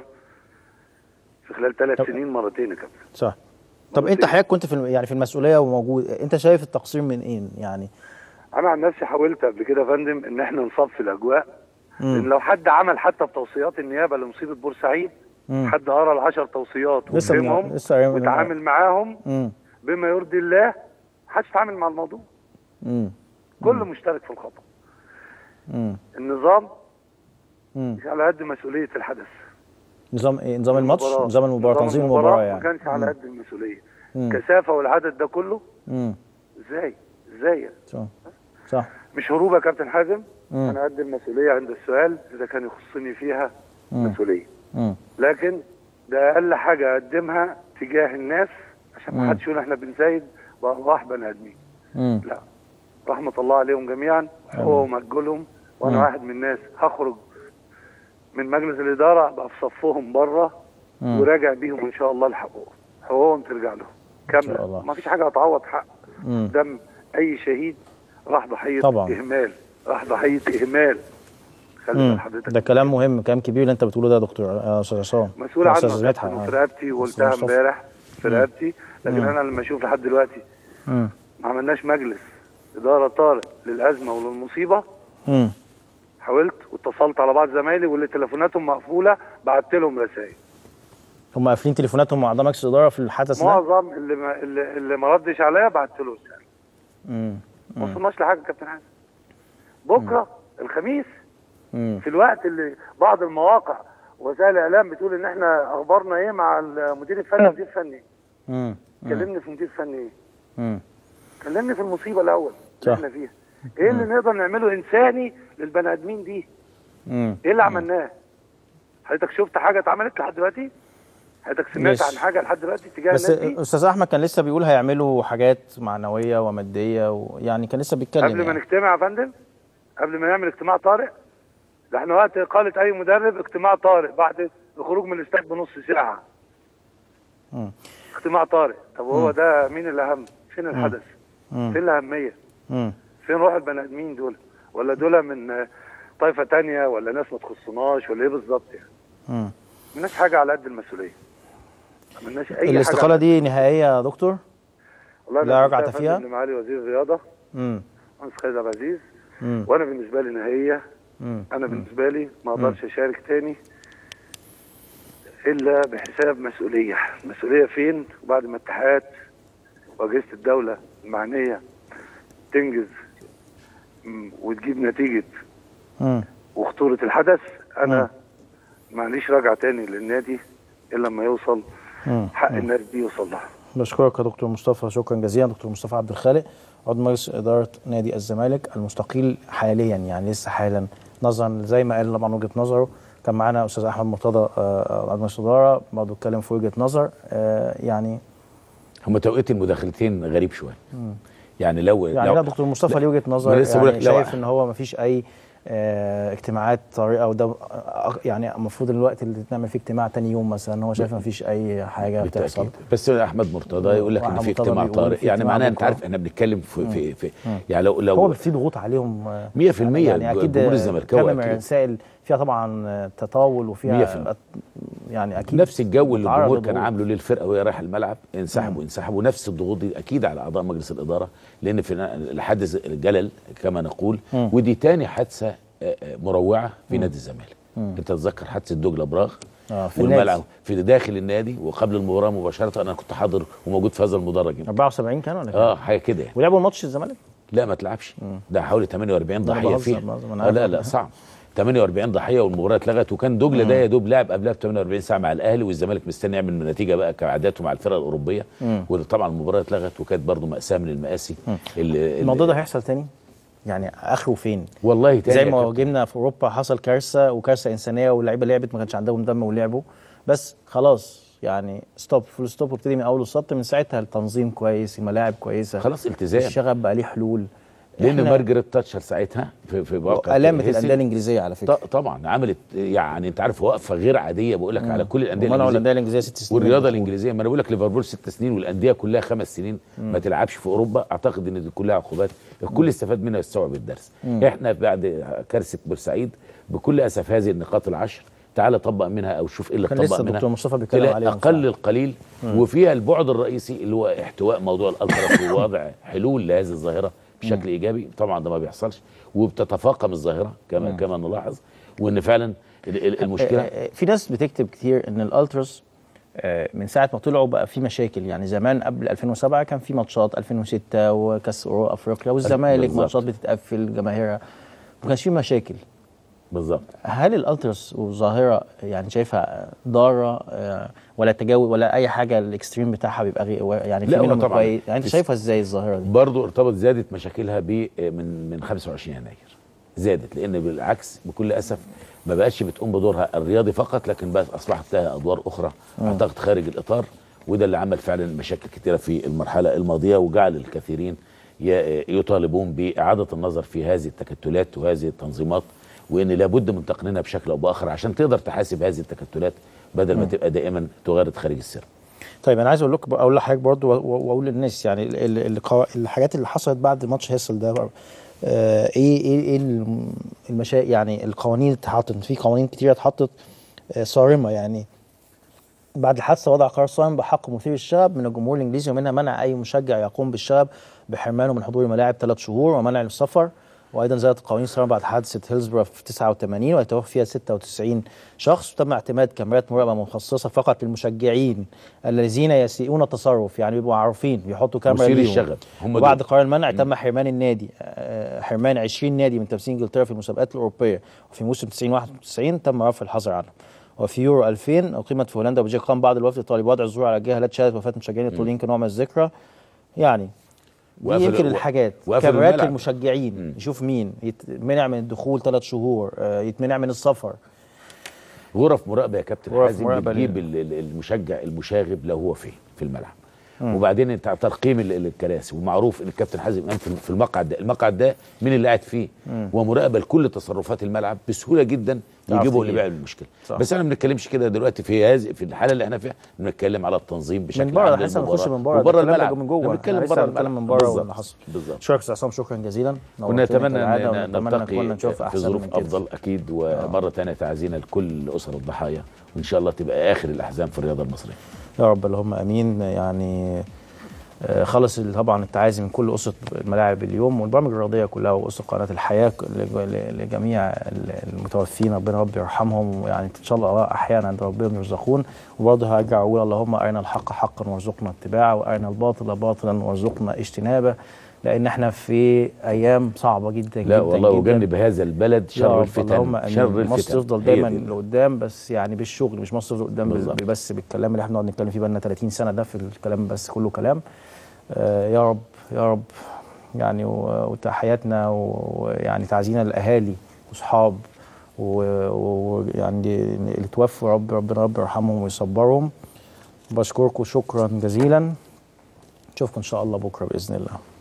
في خلال ثلاث طب- سنين مرتين يا كابتن صح طب انت حضرتك كنت في الم- يعني في المسؤوليه وموجود انت شايف التقصير من ايه يعني انا عن نفسي حاولت قبل كده يا فندم ان احنا نصفي الاجواء مم. لان لو حد عمل حتى بتوصيات النيابه لمصيبه بورسعيد مم. حد قرا العشر توصيات لسه من- وفهمهم لسه قايل- وتعامل معاهم امم بما يرضي الله محدش يتعامل مع الموضوع امم كل مشترك في الخطا امم النظام امم مش على قد مسؤوليه الحدث نظام ايه نظام الماتش المباراة. نظام المباراه تنظيم المباراه يعني ما كانش على قد المسؤوليه مم. كثافه والعدد ده كله امم ازاي ازاي صح صح مش هروب يا كابتن حازم مم. انا قد المسؤوليه عند السؤال اذا كان يخصني فيها مم. مسؤوليه امم لكن ده اقل حاجه اقدمها تجاه الناس عشان ما مم. حدش يقول احنا بنزايد بارواح بني ادمين امم لا رحمه الله عليهم جميعا هو ومجهولهم وانا مم. واحد من الناس هخرج من مجلس الاداره ابقى في صفهم بره مم. وراجع بيهم ان شاء الله لحقوقهم حقوقهم ترجع لهم شاء كامله الله. ما فيش حاجه هتعوض حق امم دم اي شهيد راح ضحيه طبعا. اهمال راح ضحيه اهمال خلي امم بال حضرتك ده كلام مهم كلام كبير اللي انت بتقوله ده يا دكتور آه، استاذ عصام مسؤول آه، عنه استاذ يا مدحت كابتن آه. وفي رقبتي وقلتها مصطفى. امبارح في مم. رقبتي لكن مم. انا لما اشوف لحد دلوقتي امم ما عملناش مجلس اداره طارئ للازمه وللمصيبه امم حاولت واتصلت على بعض زمايلي واللي تليفوناتهم مقفوله بعت لهم رسائل هم قافلين تليفوناتهم مع اعضاء مجلس الاداره في الحدث ده معظم اللي ما اللي, اللي ما ردش عليا بعت له رساله امم ما وصلناش لحاجه يا كابتن حسن بكره الخميس امم في الوقت اللي بعض المواقع وسائل الاعلام بتقول ان احنا اخبارنا ايه مع المدير الفني المدير الفني امم كلمني في مدير فني ايه امم كلمني في المصيبه الاول صح. اللي احنا فيها ايه اللي نقدر نعمله انساني للبني ادمين دي امم ايه اللي عملناه حضرتك شفت حاجه اتعملت لحد دلوقتي حضرتك سمعت بس- عن حاجه لحد دلوقتي تجاه بس الناس دي استاذ احمد كان لسه بيقول هيعملوا حاجات معنويه وماديه ويعني كان لسه بيتكلم قبل ما يعني. نجتمع يا فندم قبل ما نعمل اجتماع طارئ ده احنا وقت اقاله اي مدرب اجتماع طارئ بعد الخروج من الاستاد بنص ساعه مم. اجتماع طارئ طب هو ده مين الاهم فين الحدث مم. فين الاهميه مم. فين روح البني ادمين دول ولا دول من آه، طائفه تانية ولا ناس ما تخصناش ولا ايه بالظبط يعني مم. ما عملناش حاجه على قد المسؤوليه ما عملناش اي حاجه الاستقاله دي نهائيه يا دكتور والله لا أنا رجعة كنت يا فيها؟ فندم لمعالي وزير الرياضه امم مهندس خالد عبد العزيز امم وانا بالنسبه لي نهائيه امم انا بالنسبه لي ما اقدرش اشارك تاني الا بحساب مسؤوليه المسؤوليه فين وبعد ما اتحاد واجهزه الدوله المعنيه تنجز م، وتجيب نتيجه امم وخطوره الحدث انا معليش راجع تاني للنادي الا لما يوصل مم. حق الناس دي يوصل لها بشكرك يا دكتور مصطفى شكرا جزيلا دكتور مصطفى عبد الخالق عضو مجلس اداره نادي الزمالك المستقيل حاليا يعني لسه حالا نظرا زي ما قال طبعا وجهه نظره كان معانا استاذ احمد مرتضى آه، عضو مجلس الاداره برضه اتكلم في وجهه نظر آه، يعني هم توقيت المداخلتين غريب شويه يعني لو يعني لو لا دكتور مصطفى ليه وجهه ما نظر لسه بقول يعني لك لو- شايف ان هو ما فيش اي آه، اجتماعات طريقه وده آه، يعني المفروض الوقت اللي تعمل فيه اجتماع تاني يوم مثلا هو شايف ما فيش اي حاجه بتحصل بالتاكيد بس احمد مرتضى يقول لك ان وأحمد في مرتضى اجتماع بيقول طارئ في يعني اجتماع معناه انت بكرة. عارف احنا بنتكلم في في, في يعني لو هو لو في ضغوط عليهم آه، 100% يعني اكيد جمهور الزملكاوي كم أكيد. رسائل فيها طبعا آه، تطاول وفيها 100%. يعني اكيد نفس الجو اللي بتتعرض الجمهور كان لضغوط. عامله للفرقه وهي رايحه الملعب انسحبوا انسحبوا نفس الضغوط دي اكيد على اعضاء مجلس الاداره لان في الحادث الجلل كما نقول ودي تاني حادثه آه، آه، مروعه في نادي الزمالك انت تتذكر حادثه دوجلا براغ آه، في والملعب النادي. في داخل النادي وقبل المباراه مباشره انا كنت حاضر وموجود في هذا المدرج 74 كان ولا كام؟ اه حاجه كده يعني ولعبوا الماتش الزمالك لا ما تلعبش ده حوالي 48 ده أنا ضحيه بهزر- فيه بهزر، ما أنا آه عارف. لا لا صعب 48 ضحيه والمباراه اتلغت وكان دوجلا ده يا دوب لعب قبلها ب 48 ساعه مع الاهلي والزمالك مستني يعمل نتيجه بقى كعاداته مع الفرق الاوروبيه وطبعا المباراه اتلغت وكانت برضو ماساه من المآسي اللي الموضوع ده هيحصل تاني؟ يعني اخره فين؟ والله تاني زي يا ما كابتن. جبنا في اوروبا حصل كارثه وكارثه انسانيه واللعيبه لعبت ما كانش عندهم دم ولعبوا بس خلاص يعني ستوب فول ستوب وابتدي من اول السطر من ساعتها التنظيم كويس الملاعب كويسه خلاص التزام الشغب بقى ليه حلول لان إحنا- مارجريت تاتشر ساعتها في في واقع علامه هيسن- الانديه الانجليزيه على فكره ط- طبعا عملت يعني انت عارف وقفه غير عاديه بقول لك على كل الانديه ومنعوا الانجليزيه الانديه الانجليزيه ست سنين والرياضه من الدخول. الانجليزيه ما انا بقول لك ليفربول ست سنين والانديه كلها خمس سنين ما تلعبش في اوروبا اعتقد ان دي كلها عقوبات الكل استفاد منها يستوعب الدرس احنا بعد كارثه بورسعيد بكل اسف هذه النقاط العشر تعال طبق منها او شوف ايه اللي كان طبق لسه منها الدكتور مصطفى بيتكلم تلاقي عليها من اقل ساعة. القليل وفيها البعد الرئيسي اللي هو احتواء موضوع الالتراس ووضع حلول لهذه الظاهره بشكل ايجابي طبعا ده ما بيحصلش وبتتفاقم الظاهره كما كما نلاحظ وان فعلا ال- ال- المشكله آه، آه، في ناس بتكتب كتير ان الالتراس آه، من ساعه ما طلعوا بقى في مشاكل يعني زمان قبل 2007 كان في ماتشات 2006 وكاس أورو- افريقيا والزمالك بالظبط. ماتشات بتتقفل جماهيرها ما كانش في مشاكل بالظبط هل الالتراس وظاهره يعني شايفها ضاره آه، ولا تجاوز ولا اي حاجه الاكستريم بتاعها بيبقى غي... يعني في لا، هو منهم طبعاً كويس يعني انت في- شايفها ازاي الظاهره دي؟ برضه ارتبط زادت مشاكلها ب من من 25 يناير زادت لان بالعكس بكل اسف ما بقتش بتقوم بدورها الرياضي فقط لكن بقت اصبحت لها ادوار اخرى اعتقد خارج الاطار وده اللي عمل فعلا مشاكل كثيره في المرحله الماضيه وجعل الكثيرين ي- يطالبون باعاده النظر في هذه التكتلات وهذه التنظيمات وان لابد من تقنينها بشكل او باخر عشان تقدر تحاسب هذه التكتلات بدل ما تبقى دائما تغارد خارج السر طيب انا عايز اقول لك اقول لحضرتك برضه و- و- واقول للناس يعني ال- ال- القوا- الحاجات اللي حصلت بعد ماتش هيسل ده آه، ايه ايه ايه الم- المشا يعني القوانين اللي اتحطت في قوانين كتيره اتحطت آه، صارمه يعني بعد الحادثه وضع قرار صارم بحق مثير الشغب من الجمهور الانجليزي ومنها منع اي مشجع يقوم بالشغب بحرمانه من حضور الملاعب ثلاث شهور ومنع السفر وايضا زادت القوانين الصارمه بعد حادثه هيلزبرا في 89 ويتوفى فيها 96 شخص وتم اعتماد كاميرات مراقبه مخصصه فقط للمشجعين الذين يسيئون التصرف يعني بيبقوا عارفين بيحطوا كاميرا مثير ليهم. الشغب. هم وبعد دول. قرار المنع تم حرمان النادي آه، حرمان 20 نادي من تمثيل انجلترا في المسابقات الاوروبيه وفي موسم 90 91 تم رفع الحظر عنهم وفي يورو 2000 اقيمت في هولندا وبلجيكا قام بعض الوفد الايطالي بوضع الزور على الجهه التي شهدت وفاه مشجعين الايطاليين كنوع من الذكرى يعني دي وقفل- يمكن و- الحاجات وقفل كاميرات الملعب. للمشجعين يشوف مين يتمنع من الدخول ثلاث شهور آه، يتمنع من السفر غرف مراقبه يا كابتن غرف حازم مراقبة بتجيب ال- ال- المشجع المشاغب لو هو فين في الملعب وبعدين انت ترقيم ال- ال- الكراسي ومعروف ان الكابتن حازم امام في في المقعد ده المقعد ده مين اللي قاعد فيه ومراقبه لكل تصرفات الملعب بسهوله جدا تعرف يجيبوا اللي تجيب. بيعمل المشكله صح. بس انا ما بنتكلمش كده دلوقتي في هذه في الحاله اللي احنا فيها بنتكلم على التنظيم بشكل من بره عام لسه للمباراة بنخش من بره وبره ده الكلام ده الملعب من جوه احنا بنتكلم لسه بره بنتكلم الملعب من بره بالظبط. واللي حصل بالظبط شكرا استاذ عصام شكرا جزيلا نورتنا ونتمنى كالعادة، ان ونتمنى نلتقي نشوف في احسن ظروف من كده. افضل اكيد ومره ثانيه تعزينا لكل اسر الضحايا وان شاء الله تبقى اخر الاحزان في الرياضه المصريه يا رب اللهم امين يعني آه، خلص ال- طبعا التعازي من كل اسره الملاعب اليوم والبرامج الرياضيه كلها واسره قناه الحياه ك- لج- ل- لجميع ال- المتوفين ربنا رب يرحمهم ويعني ان شاء الله احيانا عند ربهم يرزقون وبرضه هرجع اقول اللهم ارنا الحق حقا وارزقنا اتباعه وارنا الباطل باطلا وارزقنا اجتنابه لان احنا في ايام صعبه جدا جدا لا والله جدا وجنب هذا البلد يا شر رب اللهم الفتن شر امين الفتن مصر تفضل هي دايما دي. لقدام بس يعني بالشغل مش مصر تفضل قدام بال- بالظبط. بس بالكلام اللي احنا بنقعد نتكلم فيه بقالنا 30 سنه ده في الكلام بس كله كلام آه يا رب يا رب يعني و- وتحياتنا و- ويعني تعزينا للاهالي واصحاب و- ويعني اللي توفوا رب ربنا رب يرحمهم ويصبرهم بشكركم شكرا جزيلا نشوفكم ان شاء الله بكره باذن الله